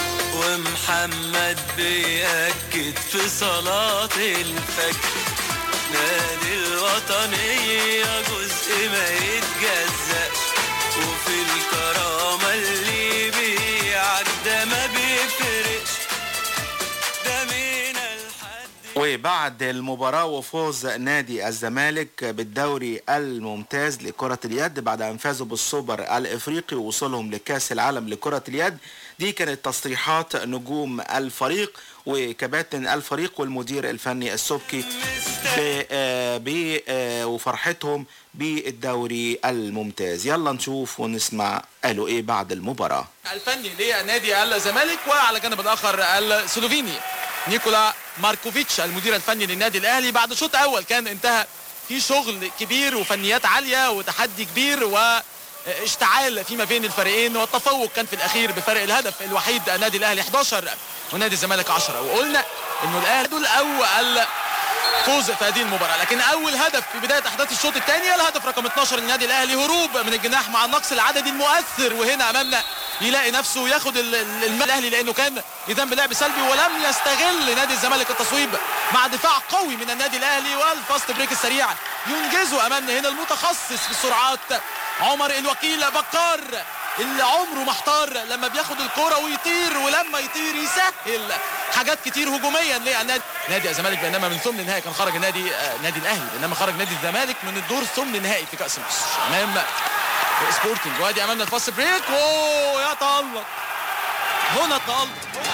S: ومحمد بيأكد في صلاة الفجر نادي الوطنية جزء ما يتجزأش وفي الكرامة اللي بيعك ده ما بيفرقش ده من الحد
N: وبعد المباراة وفوز نادي الزمالك بالدوري الممتاز لكرة اليد بعد أن فازوا بالسوبر الإفريقي ووصولهم لكأس العالم لكرة اليد دي كانت تصريحات نجوم الفريق وكباتن الفريق والمدير الفني السبكي ب- آه، ب- آه، وفرحتهم بالدوري الممتاز يلا نشوف ونسمع قالوا ايه بعد المباراة
R: الفني لنادي الزمالك وعلى الجانب الاخر السلوفيني نيكولا ماركوفيتش المدير الفني للنادي الاهلي بعد شوط اول كان انتهى في شغل كبير وفنيات عاليه وتحدي كبير واشتعال فيما بين الفريقين والتفوق كان في الاخير بفرق الهدف الوحيد النادي الاهلي 11 ونادي الزمالك 10 وقلنا انه الاهلي دول اول فوز في هذه المباراة لكن أول هدف في بداية أحداث الشوط الثاني الهدف رقم 12 للنادي الأهلي هروب من الجناح مع النقص العددي المؤثر وهنا أمامنا يلاقي نفسه ياخد ال- ال- المال الأهلي لأنه كان إذن بلعب سلبي ولم يستغل نادي الزمالك التصويب مع دفاع قوي من النادي الأهلي والفاست بريك السريع ينجزه أمامنا هنا المتخصص في السرعات عمر الوكيل بكار اللي عمره ما احتار لما بياخد الكرة ويطير ولما يطير يسهل حاجات كتير هجوميا لنادي نادي الزمالك بينما من ثمن النهائي كان خرج النادي آه، نادي الاهلي بينما خرج نادي الزمالك من الدور ثمن النهائي في كاس مصر امام سبورتنج وادي امامنا الفاست بريك اوه يا تالق هنا تالق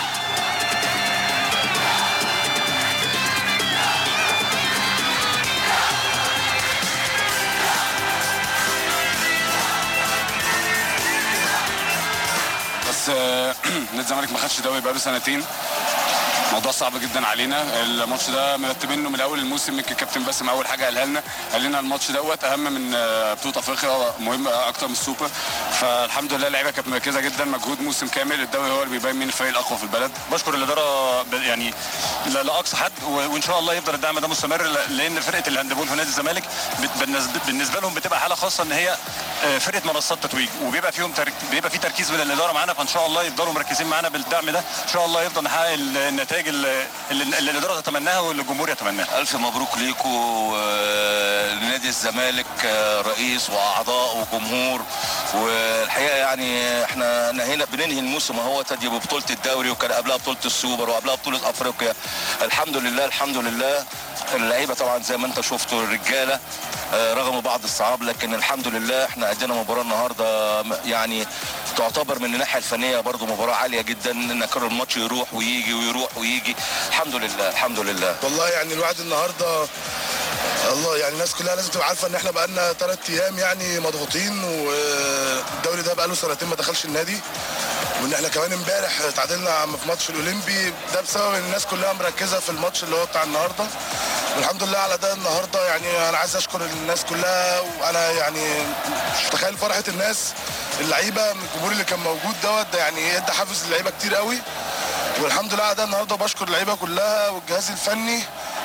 T: بس آه، نادي الزمالك ما خدش دوري بقاله سنتين موضوع صعب جدا علينا الماتش ده مرتبينه من اول الموسم يمكن الكابتن باسم اول حاجه قالها لنا قال لنا الماتش دوت اهم من آه، بطوله افريقيا مهم اكتر من السوبر فالحمد لله اللعيبه كانت مركزه جدا مجهود موسم كامل الدوري هو اللي بيبين مين الفريق الاقوى في البلد
U: بشكر الاداره ب- يعني لا لا اقصى حد و- وان شاء الله يفضل الدعم ده مستمر ل- لان فرقه الهاندبول في نادي الزمالك بت- بالنسبه بالنسبه لهم بتبقى حاله خاصه ان هي آه، فرقه منصات تتويج وبيبقى فيهم ترك بيبقى في تركيز من الاداره معانا فان شاء الله يفضلوا مركزين معانا بالدعم ده ان شاء الله يفضل نحقق ال- النتائج اللي, اللي اللي الاداره تتمناها واللي الجمهور يتمناها
V: ألف مبروك ليكم آه، لنادي الزمالك آه، رئيس وأعضاء وجمهور والحقيقة يعني احنا نهينا بننهي الموسم اهو تدي ببطولة الدوري وكان قبلها بطولة السوبر وقبلها بطولة أفريقيا الحمد لله الحمد لله اللعيبة طبعا زي ما انت شفتوا الرجالة آه، رغم بعض الصعاب لكن الحمد لله احنا ادينا مباراة النهاردة م- يعني تعتبر من الناحية الفنية برضو مباراة عالية جدا ان كان الماتش يروح ويجي ويروح ويجي الحمد لله الحمد لله
W: والله يعني الواحد النهارده الله يعني الناس كلها لازم تبقى عارفه ان احنا بقالنا ثلاث ايام يعني مضغوطين والدوري ده بقاله سنتين ما دخلش النادي وان احنا كمان امبارح تعادلنا عم في ماتش الاولمبي ده بسبب ان الناس كلها مركزه في الماتش اللي هو بتاع النهارده والحمد لله على ده النهارده يعني انا عايز اشكر الناس كلها وانا يعني مش متخيل فرحه الناس اللعيبه من الجمهور اللي كان موجود دوت ده يعني ادى حافز للعيبه كتير قوي والحمد لله على ده النهارده بشكر اللعيبه كلها والجهاز الفني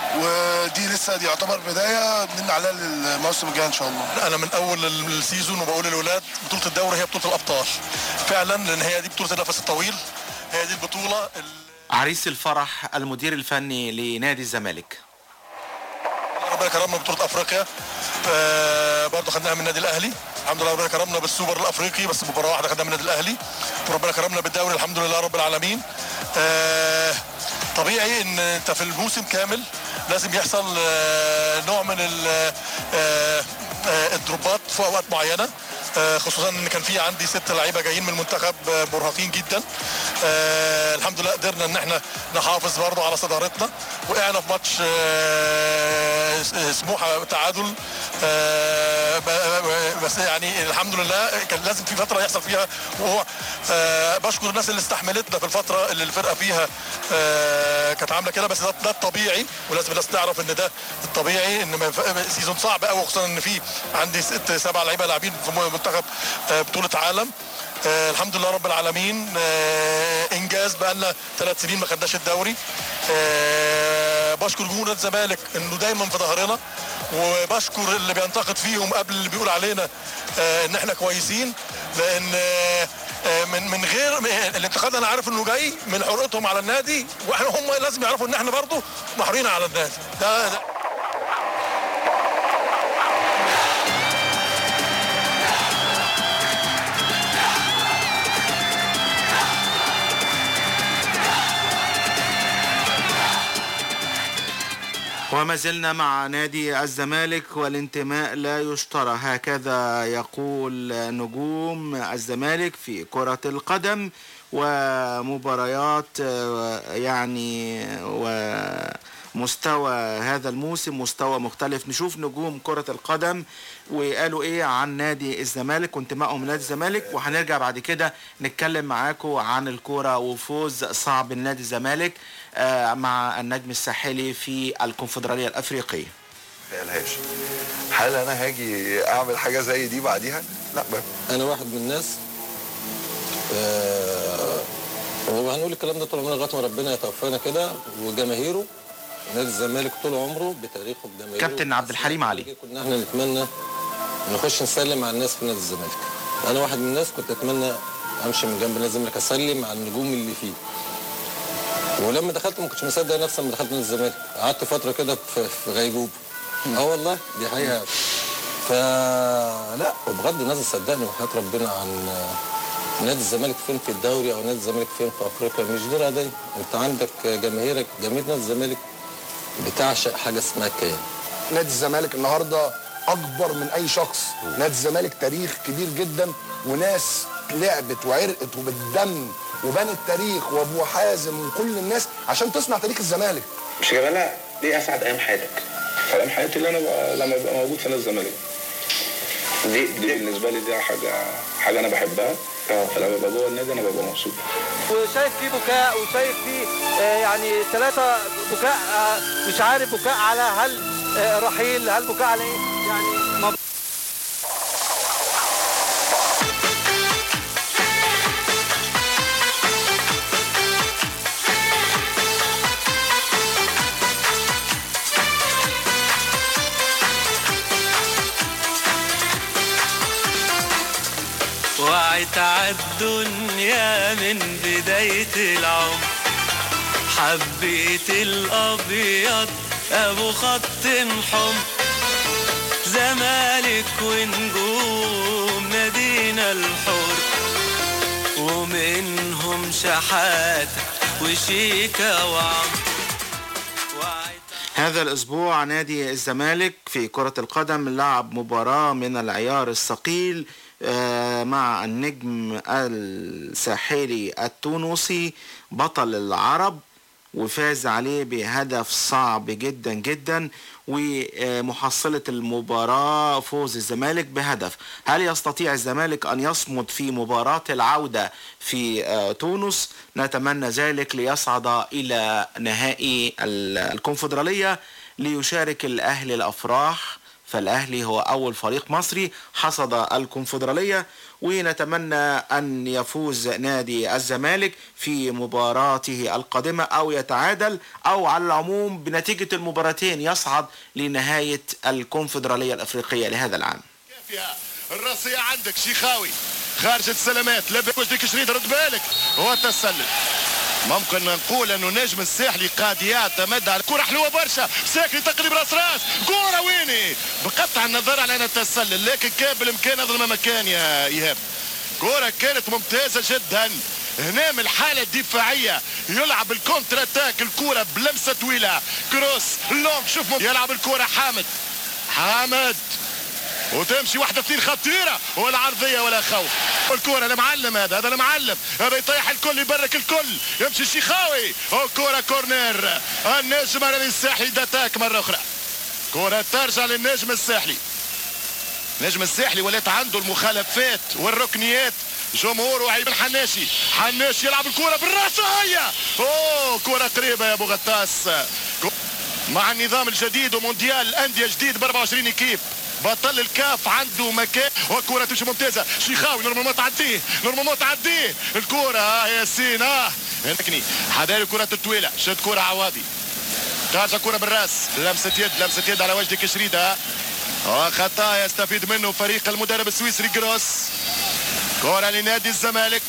W: ودي لسه دي يعتبر بدايه بنبني عليها للموسم الجاي ان شاء الله
U: انا من اول السيزون وبقول للولاد بطوله الدوري هي بطوله الابطال فعلا لان هي دي بطوله النفس الطويل هي دي البطوله
N: عريس الفرح المدير الفني لنادي الزمالك
U: ربنا كرمنا بطوله افريقيا آه برضه خدناها من النادي الاهلي الحمد لله ربنا كرمنا بالسوبر الافريقي بس مباراه واحده خدناها من النادي الاهلي وربنا كرمنا بالدوري الحمد لله رب العالمين آه طبيعي ان انت في الموسم كامل لازم يحصل آه نوع من ال- آه آه الدروبات في اوقات معينه آه، خصوصا ان كان في عندي ست لعيبه جايين من المنتخب آه، مرهقين جدا آه، الحمد لله قدرنا ان احنا نحافظ برضه على صدارتنا وقعنا في ماتش آه، سموحه تعادل آه، ب- ب- بس يعني الحمد لله كان لازم في فتره يحصل فيها وهو آه، بشكر الناس اللي استحملتنا في الفتره اللي الفرقه فيها آه، كانت عامله كده بس ده, ده الطبيعي ولازم الناس تعرف ان ده الطبيعي ان ما ينفع- سيزون صعب قوي خصوصا ان في عندي ست سبع لعيبه لاعبين في منتخب آه، بطوله عالم آه الحمد لله رب العالمين آه انجاز بقى لنا ثلاث سنين ما خدناش الدوري آه بشكر جمهور نادي الزمالك انه دايما في ظهرنا وبشكر اللي بينتقد فيهم قبل اللي بيقول علينا آه ان احنا كويسين لان آه آه، من من غير الانتقاد انا عارف انه جاي من حرقتهم على النادي واحنا هم لازم يعرفوا ان احنا برضو محرين على النادي ده, ده
N: وما زلنا مع نادي الزمالك والانتماء لا يشترى هكذا يقول نجوم الزمالك في كرة القدم ومباريات آه، يعني ومستوى هذا الموسم مستوى مختلف نشوف نجوم كرة القدم وقالوا ايه عن نادي الزمالك وانتمائهم لنادي الزمالك وهنرجع بعد كده نتكلم معاكم عن الكرة وفوز صعب نادي الزمالك آه، مع النجم الساحلي في الكونفدرالية الأفريقية
X: مقلهاش هل انا هاجي اعمل حاجه زي دي بعديها لا ما
Y: انا واحد من الناس آه، هو هنقول الكلام ده طول عمرنا لغايه ما ربنا يتوفانا كده وجماهيره نادي الزمالك طول عمره بتاريخه بجماهيره
N: كابتن عبد الحليم علي
Y: كنا احنا نتمنى نخش نسلم على الناس في نادي الزمالك انا واحد من الناس كنت اتمنى امشي من جنب نادي الزمالك اسلم على النجوم اللي فيه ولما دخلت ما كنتش مصدق نفسي لما دخلت نادي الزمالك قعدت فتره كده في في غيبوبه اه والله دي حقيقه فلا وبغض النظر صدقني وحياة ربنا عن نادي الزمالك فين في الدوري او نادي الزمالك فين في افريقيا مش دي القضيه انت عندك جماهيرك جماهير نادي الزمالك بتعشق حاجه اسمها الكيان
A: نادي الزمالك النهارده اكبر من اي شخص نادي الزمالك تاريخ كبير جدا وناس لعبت وعرقت وبالدم وبنت تاريخ وابو حازم وكل الناس عشان تصنع تاريخ الزمالك
B: مش جمالة دي اسعد ايام حياتك ايام حياتي اللي انا بقى لما ابقى موجود في نادي الزمالك دي دي بالنسبه لي دي حاجه حاجه انا بحبها فلما ببقى جوه النادي انا ببقى مبسوط
D: وشايف فيه بكاء وشايف فيه آه، يعني ثلاثة بكاء آه، مش عارف بكاء على هل آه، رحيل هل بكاء على ايه يعني مب...
S: وعيت عالدنيا من بداية العمر حبيت الأبيض أبو خط حمر زمالك ونجوم نادينا الحر ومنهم شحاتة وشيكا وعمر
N: هذا الأسبوع نادي الزمالك في كرة القدم لعب مباراة من العيار الثقيل آه، مع النجم الساحلي التونسي بطل العرب وفاز عليه بهدف صعب جدا جدا ومحصلة المباراة فوز الزمالك بهدف هل يستطيع الزمالك أن يصمد في مباراة العودة في آه، تونس نتمنى ذلك ليصعد إلى نهائي ال- الكونفدرالية ليشارك الأهلي الأفراح فالأهلي هو أول فريق مصري حصد الكونفدرالية ونتمنى أن يفوز نادي الزمالك في مباراته القادمة أو يتعادل أو على العموم بنتيجة المباراتين يصعد لنهاية الكونفدرالية الأفريقية لهذا العام
O: فيها الراسية عندك شيخاوي خارج السلامات لبك وجدك شريد رد بالك هو التسلل ممكن نقول انه نجم الساحلي قاد يعتمد على كرة حلوة برشا ساكن تقلب راس راس كرة ويني بقطع النظر على انها تسلل لكن كان بالامكان اظلم مكان يا ايهاب كرة كانت ممتازة جدا هنا من الحالة الدفاعية يلعب الكونتر اتاك الكرة بلمسة طويلة كروس لونج شوف مم- يلعب الكرة حامد حامد وتمشي واحدة اثنين خطيرة ولا عرضية ولا خوف الكرة المعلم هذا هذا المعلم هذا يطيح الكل يبرك الكل يمشي الشيخاوي وكرة كورنير النجم الذي الساحلي داتاك مرة أخرى كرة ترجع للنجم الساحلي نجم الساحلي ولات عنده المخالفات والركنيات جمهور وعيب الحناشي حناشي يلعب الكرة بالراسية اوه كرة قريبة يا ابو غطاس كو- مع النظام الجديد ومونديال الانديه جديد ب 24 اكيب بطل الكاف عنده مكان وكرة تمشي ممتازة شيخاوي نورمالمون تعديه نورمالمون تعديه الكرة اه ياسين اه هنكني حداير الكرة الطويلة شد كرة عواضي ترجع كرة بالراس لمسة يد لمسة يد على وجه كشريدة وخطا يستفيد منه فريق المدرب السويسري جروس كرة لنادي الزمالك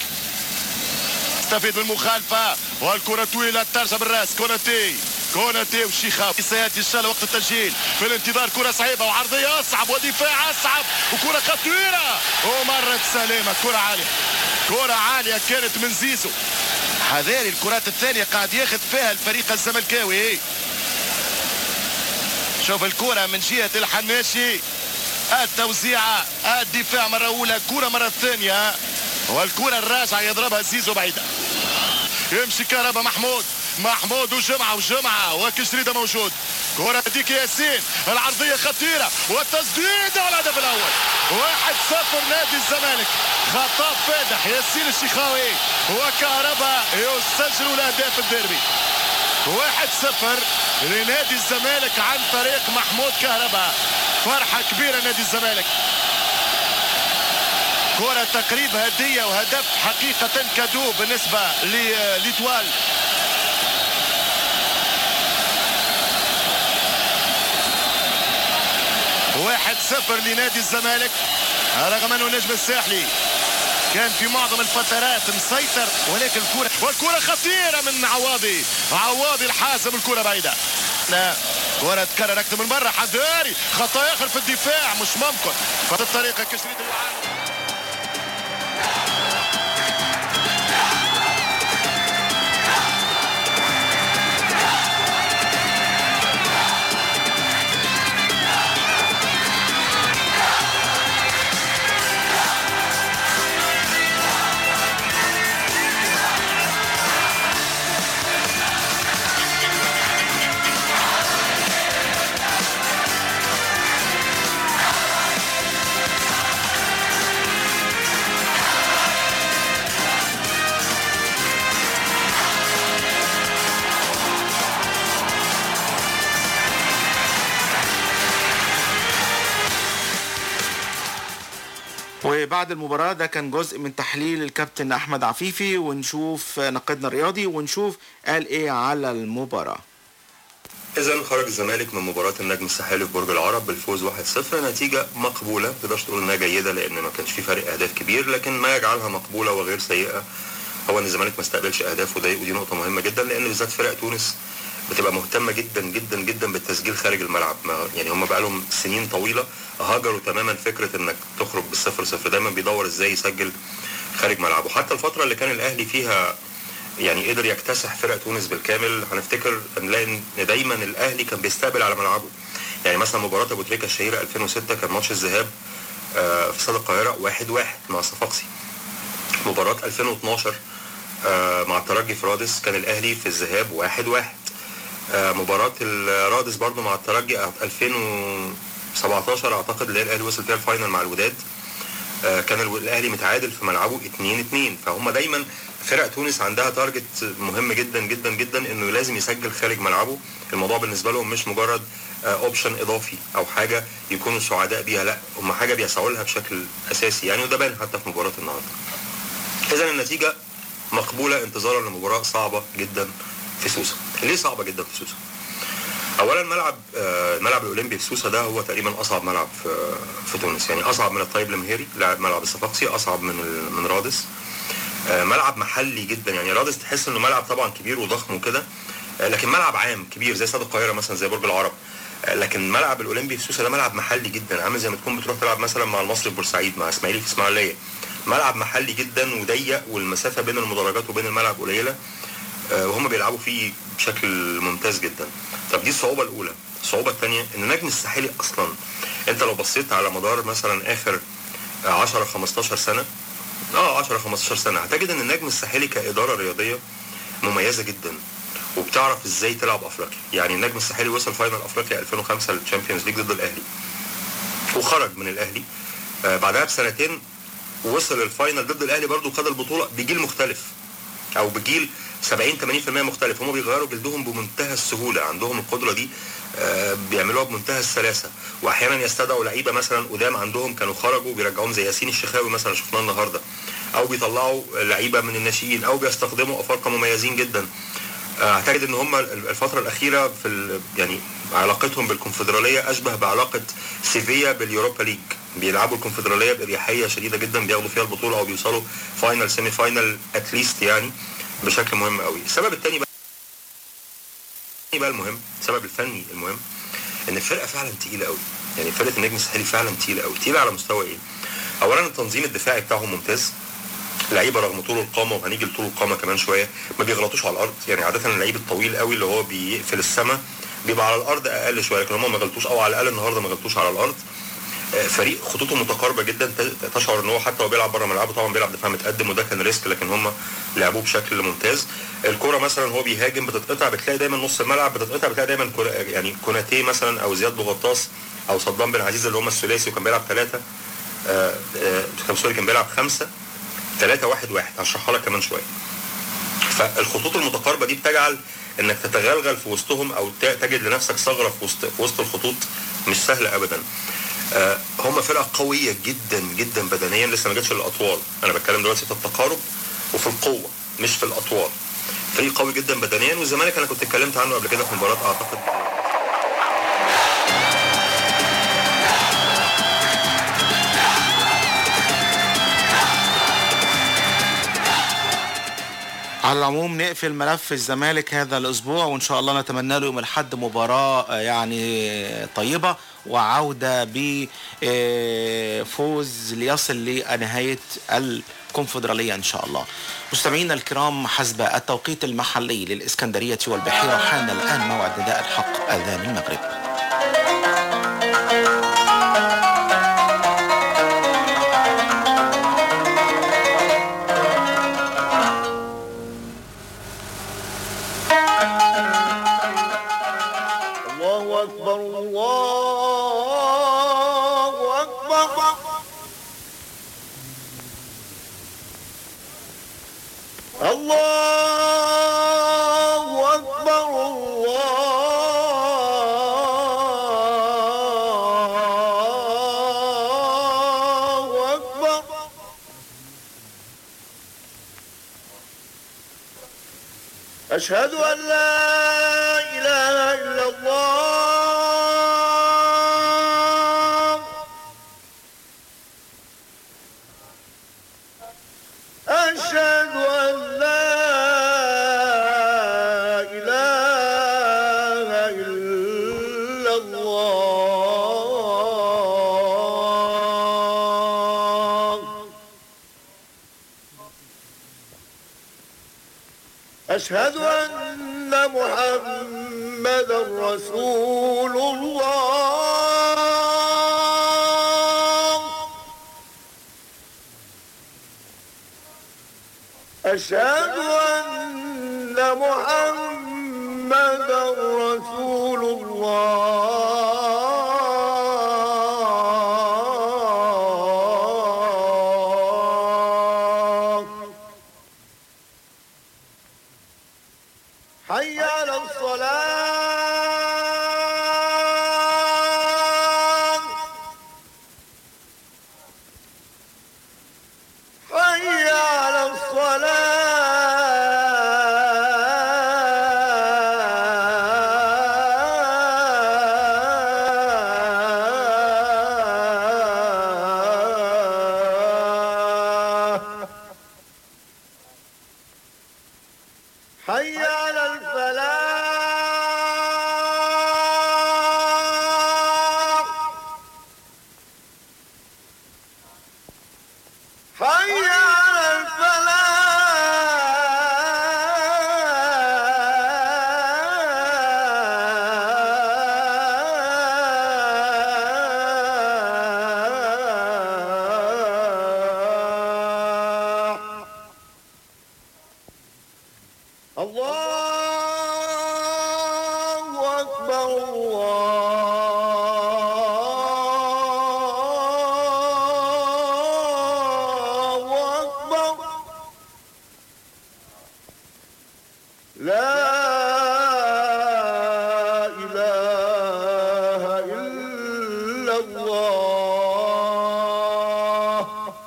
O: يستفيد من المخالفة والكرة طويلة ترجع بالراس كوناتي كوناتي وشيخاوي سيأتي إن شاء الله وقت التسجيل في الانتظار كرة صعيبة وعرضية أصعب ودفاع أصعب وكرة خطيرة ومرت سليمة كرة عالية كرة عالية كانت من زيزو حذاري الكرات الثانية قاعد ياخذ فيها الفريق الزملكاوي شوف الكرة من جهة الحناشي التوزيعة الدفاع مرة أولى كرة مرة ثانية والكرة الراجعة يضربها زيزو بعيدة يمشي كهربا محمود محمود وجمعة وجمعة وكشريدة موجود كرة ديك ياسين العرضية خطيرة والتسديد على الهدف الأول واحد صفر نادي الزمالك خطاب فادح ياسين الشيخاوي وكهربا يسجل الأهداف الديربي واحد صفر لنادي الزمالك عن طريق محمود كهربا فرحة كبيرة نادي الزمالك كرة تقريب هدية وهدف حقيقة كادو بالنسبة ل- لتوال واحد صفر لنادي الزمالك رغم انه نجم الساحلي كان في معظم الفترات مسيطر ولكن الكرة والكرة خطيرة من عواضي عواضي الحاسم الكرة بعيدة لا كرة تكرر اكثر من مرة حذاري خطأ اخر في الدفاع مش ممكن فهذه الطريقة كشريد الوعد
N: وبعد المباراة ده كان جزء من تحليل الكابتن أحمد عفيفي ونشوف نقدنا الرياضي ونشوف قال إيه على المباراة
E: إذا خرج الزمالك من مباراة النجم الساحلي في برج العرب بالفوز 1-0 نتيجة مقبولة ما تقدرش تقول إنها جيدة لأن ما كانش في فرق أهداف كبير لكن ما يجعلها مقبولة وغير سيئة هو إن الزمالك ما استقبلش أهداف وده ودي نقطة مهمة جدا لأن بالذات فرق تونس بتبقى مهتمة جدا جدا جدا بالتسجيل خارج الملعب ما يعني هم بقى لهم سنين طويلة هاجروا تماما فكرة إنك تخرج بالصفر صفر دايما بيدور إزاي يسجل خارج ملعبه حتى الفترة اللي كان الأهلي فيها يعني قدر يكتسح فرق تونس بالكامل هنفتكر هنلاقي ان دايما الاهلي كان بيستقبل على ملعبه يعني مثلا مباراه ابو تريكه الشهيره 2006 كان ماتش الذهاب آه، في استاد القاهره 1 1 مع صفاقسي مباراه 2012 آه، مع الترجي في رادس كان الاهلي في الذهاب 1 1 مباراه الرادس برضو مع الترجي 2017 اعتقد اللي هي الاهلي وصل فيها الفاينل مع الوداد آه، كان الو- الاهلي متعادل في ملعبه 2 2 فهم دايما فرق تونس عندها تارجت مهم جدا جدا جدا انه لازم يسجل خارج ملعبه الموضوع بالنسبه لهم مش مجرد اوبشن اضافي او حاجه يكونوا سعداء بيها لا هم حاجه بيسعوا لها بشكل اساسي يعني وده بان حتى في مباراه النهارده اذا النتيجه مقبوله انتظارا لمباراه صعبه جدا في سوسه ليه صعبه جدا في سوسه اولا ملعب آه، الملعب الاولمبي في سوسه ده هو تقريبا اصعب ملعب في في تونس يعني اصعب من الطيب المهيري لاعب ملعب الصفاقسي اصعب من ال- من رادس آه، ملعب محلي جدا يعني رادس تحس انه ملعب طبعا كبير وضخم وكده آه، لكن ملعب عام كبير زي استاد القاهره مثلا زي برج العرب آه، لكن ملعب الاولمبي في سوسه ده ملعب محلي جدا عامل زي ما تكون بتروح تلعب مثلا مع المصري في بورسعيد مع اسماعيلي في اسماعيليه ملعب محلي جدا وضيق والمسافه بين المدرجات وبين الملعب قليله آه، وهم بيلعبوا فيه بشكل ممتاز جدا طب دي الصعوبه الاولى الصعوبه الثانيه ان نجم الساحلي اصلا انت لو بصيت على مدار مثلا اخر آه، 10 15 سنه اه 10 15 سنه هتجد ان النجم الساحلي كاداره رياضيه مميزه جدا وبتعرف ازاي تلعب افريقيا يعني النجم الساحلي وصل فاينل افريقيا 2005 للتشامبيونز ليج ضد الاهلي وخرج من الاهلي آه بعدها بسنتين وصل الفاينل ضد الاهلي برضو وخد البطوله بجيل مختلف او بجيل 70 80% مختلف هم بيغيروا جلدهم بمنتهى السهوله عندهم القدره دي آه، بيعملوها بمنتهى السلاسه واحيانا يستدعوا لعيبه مثلا قدام عندهم كانوا خرجوا بيرجعوهم زي ياسين الشخاوي مثلا شفناه النهارده او بيطلعوا لعيبه من الناشئين او بيستخدموا افارقه مميزين جدا آه، اعتقد ان هم الفتره الاخيره في ال- يعني علاقتهم بالكونفدراليه اشبه بعلاقه سيفيا باليوروبا ليج بيلعبوا الكونفدراليه باريحيه شديده جدا بياخدوا فيها البطوله او بيوصلوا فاينل سيمي فاينل اتليست يعني بشكل مهم قوي السبب الثاني بقى بقى المهم السبب الفني المهم ان الفرقه فعلا تقيله قوي يعني فرقه النجم الساحلي فعلا تقيله قوي تقيله على مستوى ايه اولا التنظيم الدفاعي بتاعهم ممتاز لعيبه رغم طول القامه وهنيجي لطول القامه كمان شويه ما بيغلطوش على الارض يعني عاده اللعيب الطويل قوي اللي هو بيقفل السما بيبقى على الارض اقل شويه لكن هم ما غلطوش او على الاقل النهارده ما غلطوش على الارض آه، فريق خطوطه متقاربه جدا ت- تشعر ان هو حتى لو بيلعب بره ملعبه طبعا بيلعب دفاع متقدم وده كان ريسك لكن هم لعبوه بشكل ممتاز الكره مثلا هو بيهاجم بتتقطع بتلاقي دايما نص الملعب بتتقطع بتلاقي دايما كرة- يعني كوناتيه مثلا او زياد بوغطاس او صدام بن عزيز اللي هم الثلاثي وكان بيلعب ثلاثه آه آه كان سوري كان بيلعب خمسه ثلاثة واحد واحد هشرحها لك كمان شويه فالخطوط المتقاربه دي بتجعل انك تتغلغل في وسطهم او ت- تجد لنفسك ثغره في وسط في وسط الخطوط مش سهله ابدا آه، هم فرقه قويه جدا جدا بدنيا لسه ما جاتش للاطوال انا بتكلم دلوقتي في التقارب وفي القوه مش في الاطوال فريق قوي جدا بدنيا والزمالك انا كنت اتكلمت عنه قبل كده في مباراه اعتقد
N: على العموم نقفل ملف الزمالك هذا الاسبوع وان شاء الله نتمنى له يوم الاحد مباراه آه، يعني طيبه وعوده بفوز ليصل لنهايه الكونفدراليه ان شاء الله. مستمعينا الكرام حسب التوقيت المحلي للاسكندريه والبحيره حان الان موعد نداء الحق اذان المغرب.
G: الله أكبر الله أكبر الله أكبر الله أكبر أشهد أن لا إله إلا الله أشهد أن لا إله إلا الله أشهد أن محمدا رسول الله أشهد أن محمدا رسول الله حي على الصلاة حي على الصلاة حي على الفلاح حي على الفلاح الله أكبر الله أكبر لا إله إلا الله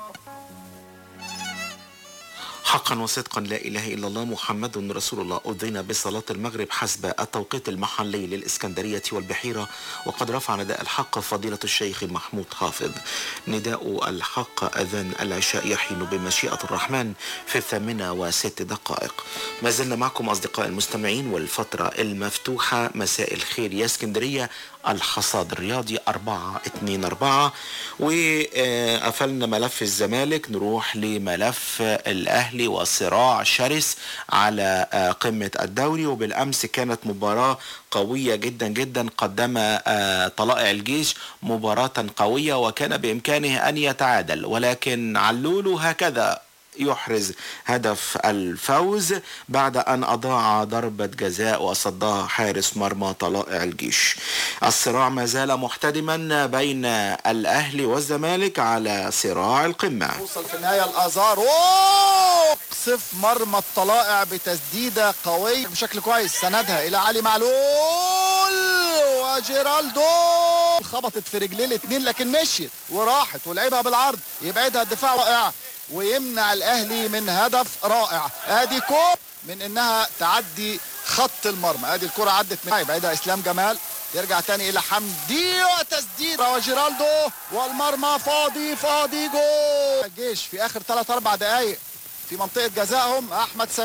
N: حقا وصدقا لا اله الا الله محمد رسول الله اذن بصلاه المغرب حسب التوقيت المحلي للاسكندريه والبحيره وقد رفع نداء الحق فضيله الشيخ محمود حافظ نداء الحق اذان العشاء يحين بمشيئه الرحمن في الثامنه وست دقائق ما زلنا معكم اصدقائي المستمعين والفتره المفتوحه مساء الخير يا اسكندريه الحصاد الرياضي 4 2 4 وقفلنا ملف الزمالك نروح لملف الاهلي وصراع شرس على آه، قمه الدوري وبالامس كانت مباراه قويه جدا جدا قدم آه، طلائع الجيش مباراه قويه وكان بامكانه ان يتعادل ولكن علولو هكذا يحرز هدف الفوز بعد أن أضاع ضربة جزاء وصدها حارس مرمى طلائع الجيش الصراع ما زال محتدما بين الأهلي والزمالك على صراع القمة
O: وصل في النهايه الازار أوه! قصف مرمى الطلائع بتسديده قويه بشكل كويس سندها الى علي معلول وجيرالدو خبطت في رجليه الاثنين لكن مشيت وراحت ولعبها بالعرض يبعدها الدفاع رائع ويمنع الاهلي من هدف رائع ادي كوب من انها تعدي خط المرمى ادي الكره عدت من يبعدها اسلام جمال يرجع تاني الى حمدي وتسديد وجيرالدو والمرمى فاضي فاضي جول الجيش في اخر 3 4 دقائق في منطقه جزائهم احمد سمير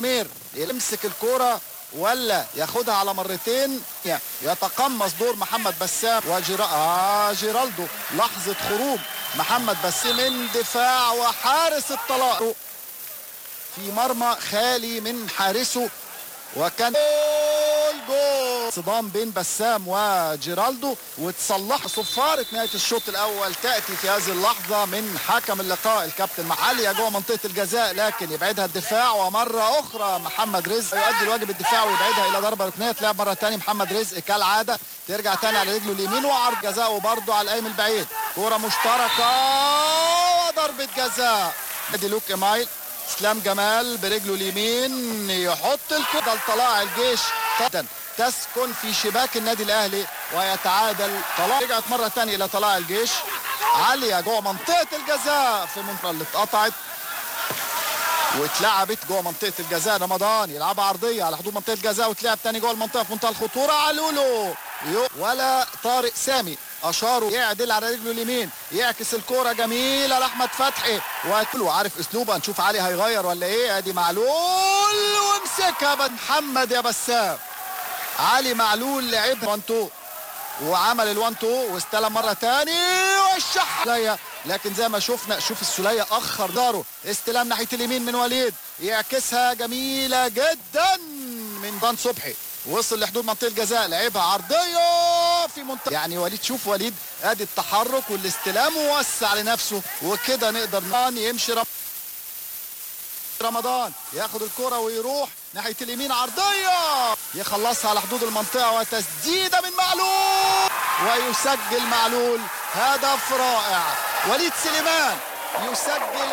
H: يمسك الكرة ولا ياخدها على مرتين يتقمص دور محمد بسام وجيرا آه جيرالدو لحظة خروج محمد بسام من دفاع وحارس الطلاق في مرمى خالي من حارسه وكان جول جول صدام بين بسام وجيرالدو وتصلح صفارة نهاية الشوط الأول تأتي في هذه اللحظة من حكم اللقاء الكابتن معالية جوه منطقة الجزاء لكن يبعدها الدفاع ومرة أخرى محمد رزق يؤدي الواجب الدفاعي ويبعدها إلى ضربة ركنية تلعب مرة تانية محمد رزق كالعادة ترجع تاني على رجله اليمين وعرض جزاء وبرضه على القايم البعيد كورة مشتركة وضربة جزاء ادي لوك ايمايل اسلام جمال برجله اليمين يحط الكرة طلائع الجيش جدا تسكن في شباك النادي الاهلي ويتعادل طلائع رجعت مرة تانية الى طلائع الجيش عالية جوه منطقة الجزاء في منطقة اللي اتقطعت واتلعبت جوه منطقة الجزاء رمضان يلعبها عرضية على حدود منطقة الجزاء وتلعب تاني جوه المنطقة في منتهى الخطورة علولو يو- ولا طارق سامي اشاروا يعدل على رجله اليمين يعكس الكوره جميله لاحمد فتحي وكله عارف اسلوبه هنشوف علي هيغير ولا ايه ادي معلول وامسكها بن محمد يا بسام علي معلول لعب 1 2 وعمل الوان تو واستلم مره تاني والشح سلية لكن زي ما شفنا شوف السلية اخر داره استلام ناحيه اليمين من وليد يعكسها جميله جدا من دان صبحي وصل لحدود منطقه الجزاء لعبها عرضيه في منطقه يعني وليد شوف وليد ادي التحرك والاستلام ووسع لنفسه وكده نقدر نان يمشي رم... رمضان ياخد الكرة ويروح ناحية اليمين عرضية يخلصها على حدود المنطقة وتسديدة من معلول ويسجل معلول هدف رائع وليد سليمان يسجل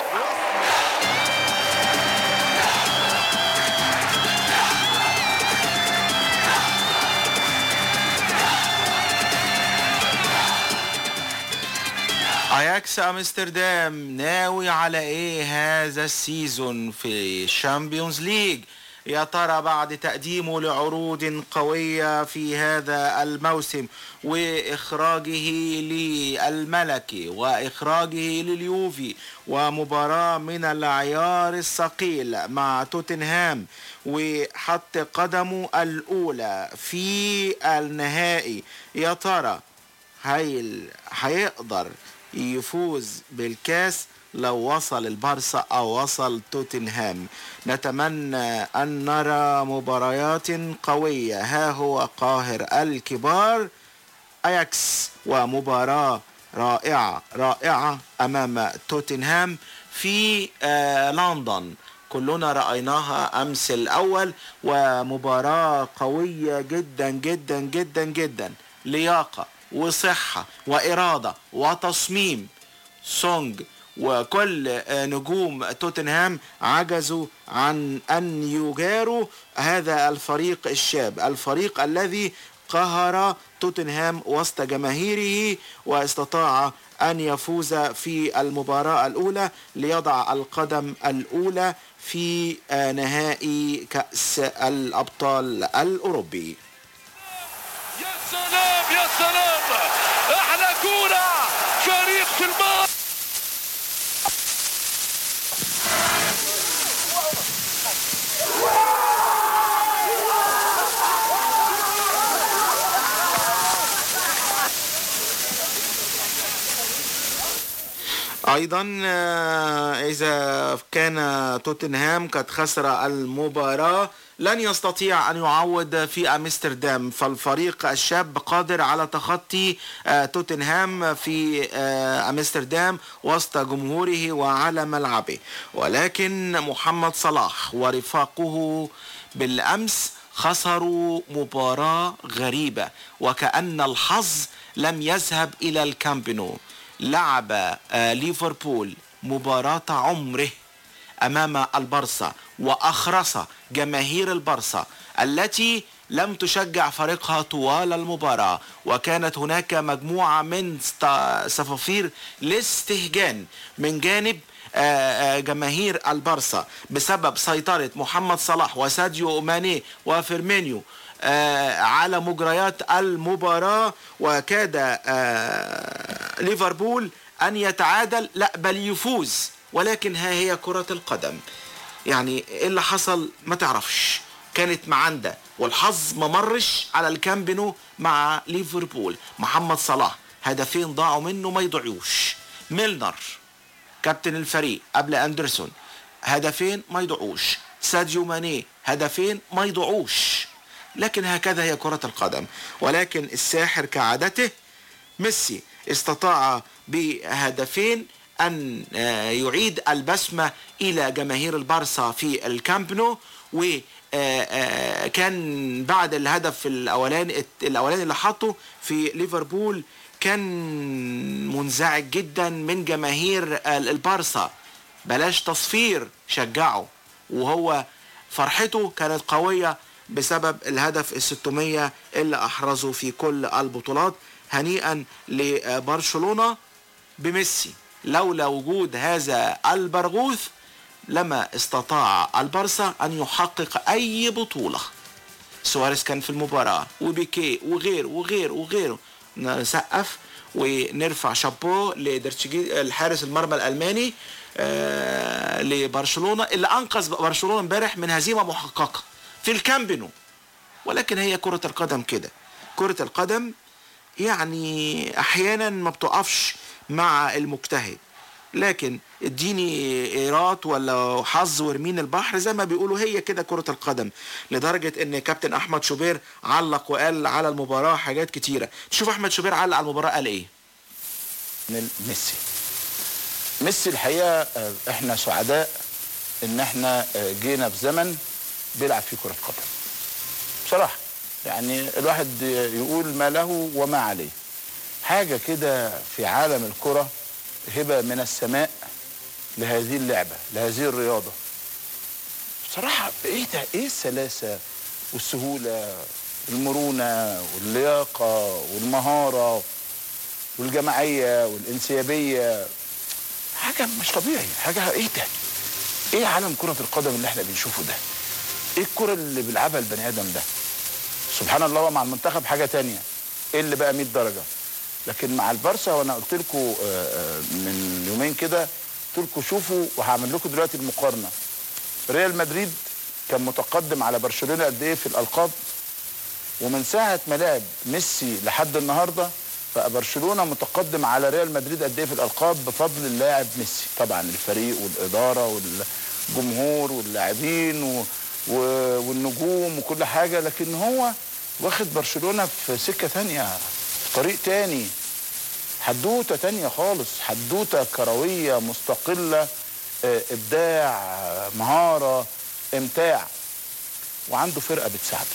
N: اياكس امستردام ناوي على ايه هذا السيزون في الشامبيونز ليج يا ترى بعد تقديمه لعروض قوية في هذا الموسم وإخراجه للملكي وإخراجه لليوفي ومباراة من العيار الثقيل مع توتنهام وحط قدمه الأولى في النهائي يا ترى هيل هيقدر يفوز بالكاس لو وصل البارسا او وصل توتنهام نتمنى ان نرى مباريات قويه ها هو قاهر الكبار اياكس ومباراه رائعه رائعه امام توتنهام في آه لندن كلنا رأيناها أمس الأول ومباراة قوية جدا جدا جدا جدا لياقة وصحة وإرادة وتصميم سونج وكل آه، نجوم توتنهام عجزوا عن أن يجاروا هذا الفريق الشاب الفريق الذي قهر توتنهام وسط جماهيره واستطاع أن يفوز في المباراة الأولى ليضع القدم الأولى في آه، نهائي كأس الأبطال الأوروبي
I: سلام يا سلام احلى كوره فريق في الماء
N: ايضا آه، اذا كان توتنهام قد خسر المباراه لن يستطيع ان يعوض في امستردام فالفريق الشاب قادر على تخطي آه، توتنهام في آه، امستردام وسط جمهوره وعلى ملعبه ولكن محمد صلاح ورفاقه بالامس خسروا مباراه غريبه وكان الحظ لم يذهب الى الكامبينو لعب آه، ليفربول مباراة عمره أمام البرصا وأخرس جماهير البرصا التي لم تشجع فريقها طوال المباراة وكانت هناك مجموعة من است- صفافير الاستهجان من جانب آه، آه، جماهير البرصا بسبب سيطرة محمد صلاح وساديو ماني وفيرمينيو آه، على مجريات المباراة وكاد آه، ليفربول أن يتعادل لا بل يفوز ولكن ها هي كرة القدم يعني ايه اللي حصل ما تعرفش كانت معندة والحظ ما مرش على الكامبينو مع ليفربول محمد صلاح هدفين ضاعوا منه ما يضيعوش ميلنر كابتن الفريق قبل اندرسون هدفين ما يضيعوش ساديو ماني هدفين ما يضيعوش لكن هكذا هي كرة القدم ولكن الساحر كعادته ميسي استطاع بهدفين أن آه، يعيد البسمة إلى جماهير البارسا في الكامب نو و آه، آه، كان بعد الهدف الاولاني الاولاني اللي حطه في ليفربول كان منزعج جدا من جماهير ال- البارسا بلاش تصفير شجعه وهو فرحته كانت قوية بسبب الهدف الستمية اللي أحرزه في كل البطولات هنيئا لبرشلونة بميسي لولا وجود هذا البرغوث لما استطاع البارسا أن يحقق أي بطولة سواريز كان في المباراة وبيكي وغير وغير وغيره نسقف ونرفع شابو لدرتشيجي الحارس المرمى الألماني آه لبرشلونة اللي أنقذ برشلونة امبارح من هزيمة محققة في الكامبينو ولكن هي كرة القدم كده كرة القدم يعني أحيانا ما بتقفش مع المجتهد لكن اديني ايرات ولا حظ وارمين البحر زي ما بيقولوا هي كده كرة القدم لدرجة ان كابتن احمد شوبير علق وقال على المباراة حاجات كتيرة شوف احمد شوبير علق على المباراة قال ايه
H: من ميسي ميسي الحقيقه آه، احنا سعداء ان احنا آه، جينا في زمن بيلعب فيه كره قدم بصراحه يعني الواحد يقول ما له وما عليه حاجه كده في عالم الكره هبه من السماء لهذه اللعبه لهذه الرياضه بصراحه ايه ده ايه السلاسه والسهوله المرونه واللياقه والمهاره والجماعيه والانسيابيه حاجه مش طبيعي حاجه ايه ده ايه عالم كره القدم اللي احنا بنشوفه ده ايه الكره اللي بيلعبها البني ادم ده سبحان الله هو مع المنتخب حاجه تانية ايه اللي بقى 100 درجه لكن مع البارسا وانا قلت لكم من يومين كده قلت لكم شوفوا وهعمل لكم دلوقتي المقارنه ريال مدريد كان متقدم على برشلونه قد ايه في الالقاب ومن ساعه ما لعب ميسي لحد النهارده بقى برشلونه متقدم على ريال مدريد قد ايه في الالقاب بفضل اللاعب ميسي طبعا الفريق والاداره والجمهور واللاعبين و... و... والنجوم وكل حاجه لكن هو واخد برشلونه في سكه تانية في طريق تاني حدوته تانية خالص حدوته كرويه مستقله آه، ابداع آه، مهاره امتاع وعنده فرقه بتساعده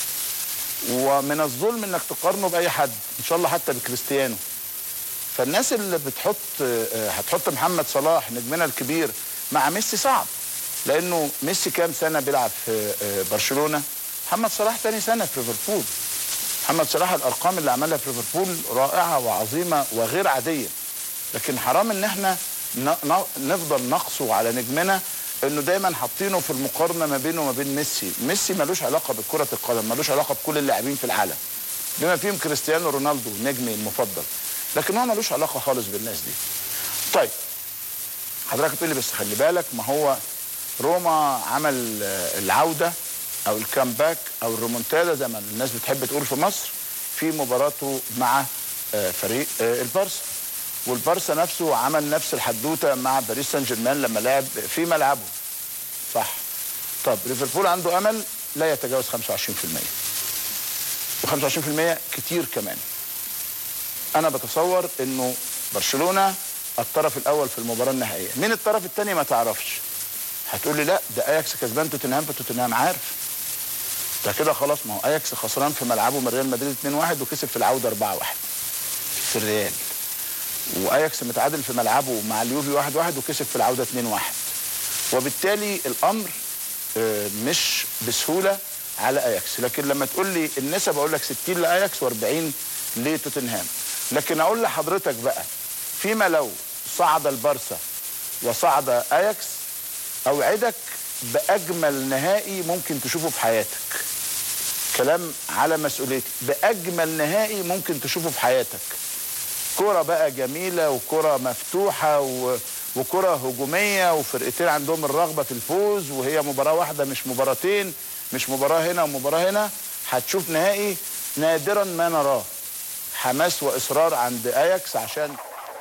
H: ومن الظلم انك تقارنه باي حد ان شاء الله حتى بكريستيانو فالناس اللي بتحط آه، هتحط محمد صلاح نجمنا الكبير مع ميسي صعب لانه ميسي كام سنه بيلعب في آه، برشلونه محمد صلاح تاني سنه في ليفربول محمد صلاح الارقام اللي عملها في ليفربول رائعه وعظيمه وغير عاديه لكن حرام ان احنا ن- ن- نفضل نقصه على نجمنا انه دايما حاطينه في المقارنه ما بينه وما بين ميسي ميسي ملوش علاقه بكره القدم ملوش علاقه بكل اللاعبين في العالم بما فيهم كريستيانو رونالدو نجمي المفضل لكن هو ملوش علاقه خالص بالناس دي طيب حضرتك تقول لي بس خلي بالك ما هو روما عمل آه، العوده او الكامباك او الريمونتادا زي ما الناس بتحب تقول في مصر في مباراته مع آه، فريق آه، البارسا والبارسا نفسه عمل نفس الحدوته مع باريس سان جيرمان لما لعب في ملعبه صح طب ليفربول عنده امل لا يتجاوز 25% و25% كتير كمان انا بتصور انه برشلونه الطرف الاول في المباراه النهائيه مين الطرف الثاني ما تعرفش هتقول لي لا ده اياكس كسبان توتنهام فتوتنهام عارف ده كده خلاص ما هو اياكس خسران في ملعبه من ريال مدريد 2-1 وكسب في العوده 4-1 في الريال واياكس متعادل في ملعبه مع اليوفي 1-1 وكسب في العوده 2-1 وبالتالي الامر آه، مش بسهوله على اياكس لكن لما تقول لي النسب اقول لك 60 لاياكس و40 لتوتنهام لكن اقول لحضرتك بقى فيما لو صعد البارسا وصعد اياكس اوعدك باجمل نهائي ممكن تشوفه في حياتك كلام على مسؤوليتي باجمل نهائي ممكن تشوفه في حياتك كرة بقى جميلة وكرة مفتوحة و...
C: وكره هجوميه وفرقتين عندهم الرغبه في الفوز وهي مباراه واحده مش مباراتين مش مباراه هنا ومباراه هنا هتشوف نهائي نادرا ما نراه حماس واصرار عند اياكس عشان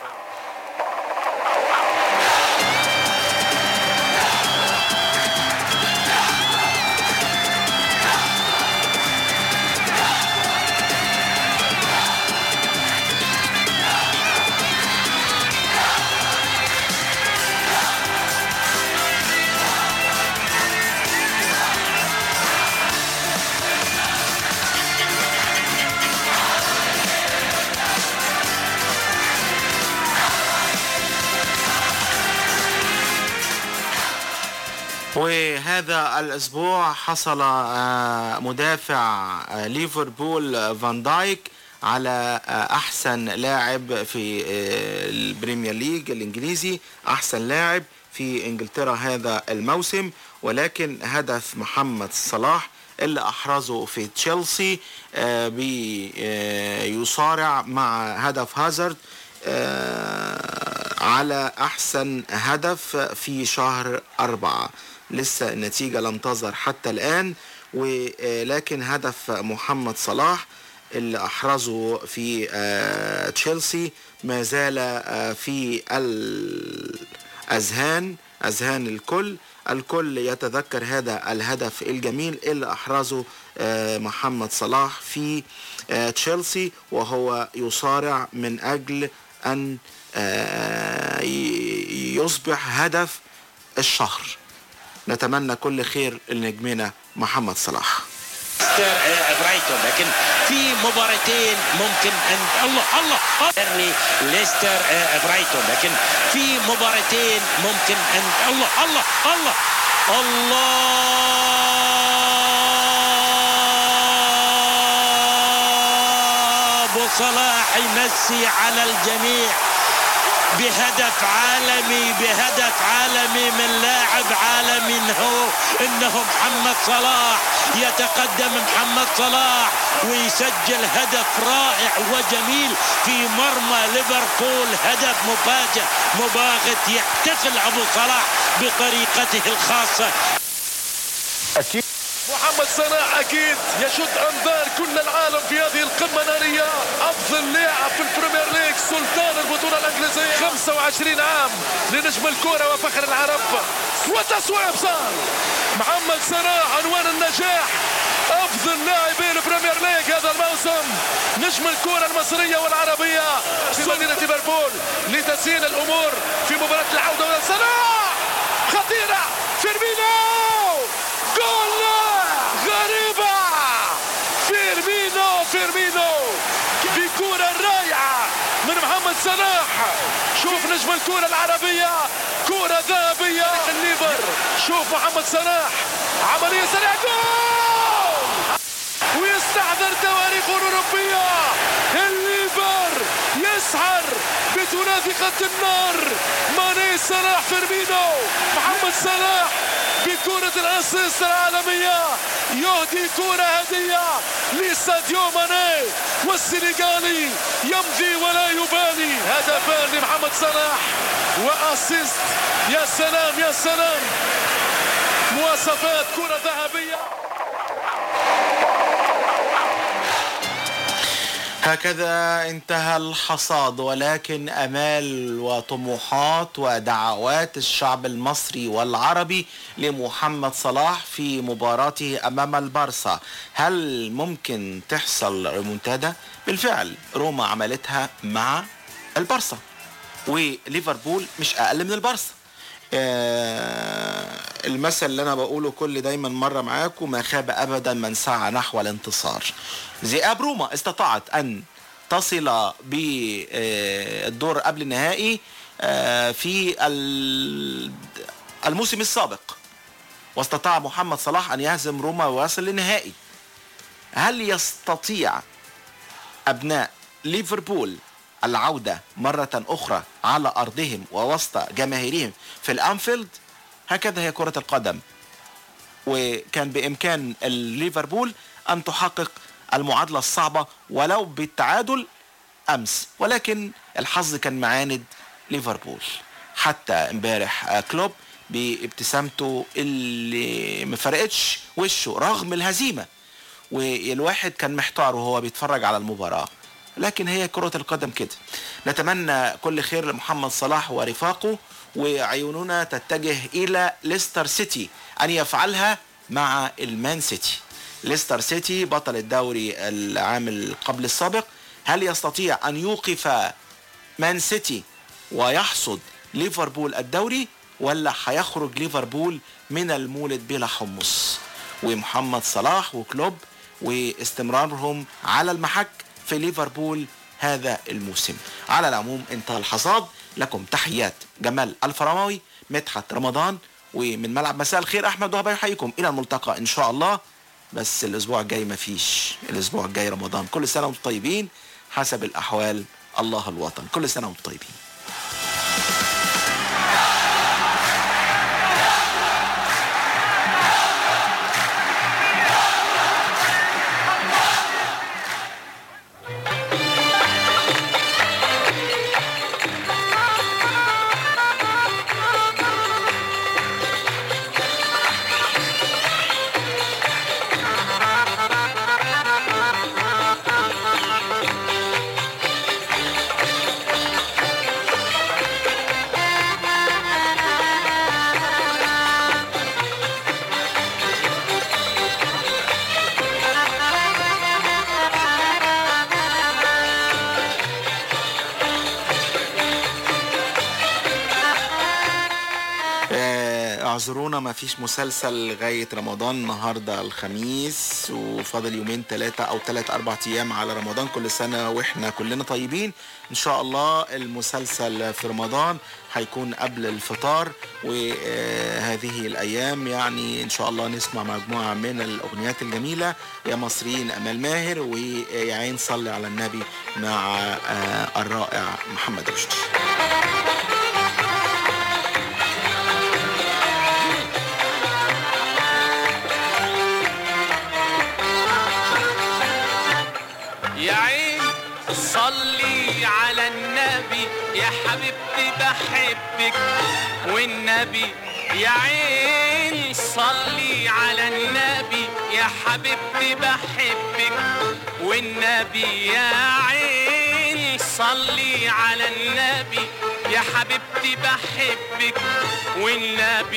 N: وهذا الاسبوع حصل آه، مدافع آه، ليفربول آه، فان دايك على آه، احسن لاعب في آه، البريمير ليج الانجليزي احسن لاعب في انجلترا هذا الموسم ولكن هدف محمد صلاح اللي احرزه في تشيلسي آه، بيصارع مع هدف هازارد آه، على أحسن هدف في شهر أربعة لسه النتيجة لم تظهر حتى الآن ولكن هدف محمد صلاح اللي أحرزه في آه، تشيلسي ما زال آه، في الأذهان أذهان الكل الكل يتذكر هذا الهدف الجميل اللي أحرزه آه، محمد صلاح في آه، تشيلسي وهو يصارع من أجل أن آه، ي- يصبح هدف الشهر نتمنى كل خير لنجمنا محمد صلاح
J: ليستر آه، برايتون لكن في مباراتين ممكن ان الله الله بيرني ليستر آه، برايتون لكن في مباراتين ممكن ان الله الله الله الله ابو صلاح يمسي على الجميع بهدف عالمي بهدف عالمي من لاعب عالمي هو انه محمد صلاح يتقدم محمد صلاح ويسجل هدف رائع وجميل في مرمى ليفربول هدف مفاجئ مباغت يحتفل ابو صلاح بطريقته الخاصه
C: اكيد
I: محمد صلاح اكيد يشد انظار كل العالم في هذه القمه الناريه افضل لاعب في البريمير ليج سلطان البطوله الانجليزيه 25 عام لنجم الكره وفخر العرب وتصويب صار محمد صلاح عنوان النجاح افضل لاعبي البريمير ليج هذا الموسم نجم الكره المصريه والعربيه في مدينه ليفربول لتسهيل الامور في مباراه العوده صلاح خطيره فيرمينو جول غريبة فيرمينو فيرمينو بكرة رائعة من محمد صلاح شوف نجم الكرة العربية كرة ذهبية الليفر شوف محمد صلاح عملية سريعة جول ويستحضر تواريخ أوروبية الليفر يسحر بثلاثي خط النار ماني صلاح فيرمينو محمد صلاح بكرة الأسيست العالمية يهدي كرة هدية لساديو ماني والسنغالي يمضي ولا يبالي هدفان لمحمد صلاح وأسيست يا سلام يا سلام مواصفات كرة ذهبية
N: هكذا انتهى الحصاد ولكن امال وطموحات ودعوات الشعب المصري والعربي لمحمد صلاح في مباراته امام البارسا هل ممكن تحصل ريمونتادا بالفعل روما عملتها مع البارسا وليفربول مش اقل من البارسا آه، المثل اللي انا بقوله كل دايما مره معاكم ما خاب ابدا من سعى نحو الانتصار ذئاب روما استطاعت ان تصل بالدور قبل النهائي آه، في ال- الموسم السابق واستطاع محمد صلاح ان يهزم روما ويصل للنهائي هل يستطيع ابناء ليفربول العودة مرة أخرى على أرضهم ووسط جماهيرهم في الأنفيلد هكذا هي كرة القدم وكان بإمكان ليفربول أن تحقق المعادلة الصعبة ولو بالتعادل أمس ولكن الحظ كان معاند ليفربول حتى امبارح آه، كلوب بابتسامته اللي ما فرقتش وشه رغم الهزيمه والواحد كان محتار وهو بيتفرج على المباراه لكن هي كرة القدم كده نتمنى كل خير لمحمد صلاح ورفاقه وعيوننا تتجه إلى ليستر سيتي أن يفعلها مع المان سيتي ليستر سيتي بطل الدوري العام قبل السابق هل يستطيع أن يوقف مان سيتي ويحصد ليفربول الدوري ولا هيخرج ليفربول من المولد بلا حمص ومحمد صلاح وكلوب واستمرارهم على المحك في ليفربول هذا الموسم على العموم انتهى الحصاد لكم تحيات جمال الفرماوي مدحت رمضان ومن ملعب مساء الخير احمد وهبه يحييكم الى الملتقى ان شاء الله بس الاسبوع الجاي مفيش الاسبوع الجاي رمضان كل سنه وانتم طيبين حسب الاحوال الله الوطن كل سنه وانتم طيبين آه، اعذرونا ما فيش مسلسل لغاية رمضان النهاردة الخميس وفاضل يومين ثلاثة أو ثلاث أربع أيام على رمضان كل سنة وإحنا كلنا طيبين إن شاء الله المسلسل في رمضان هيكون قبل الفطار وهذه الأيام يعني إن شاء الله نسمع مجموعة من الأغنيات الجميلة يا مصريين أمال ماهر ويا عين صلي على النبي مع آه، الرائع محمد رشدي
S: يا عين صلي على النبي يا حبيبتي بحبك والنبي يا عين صلي على النبي يا حبيبتي بحبك والنبي يا عين صلي على النبي يا حبيبتي بحبك والنبي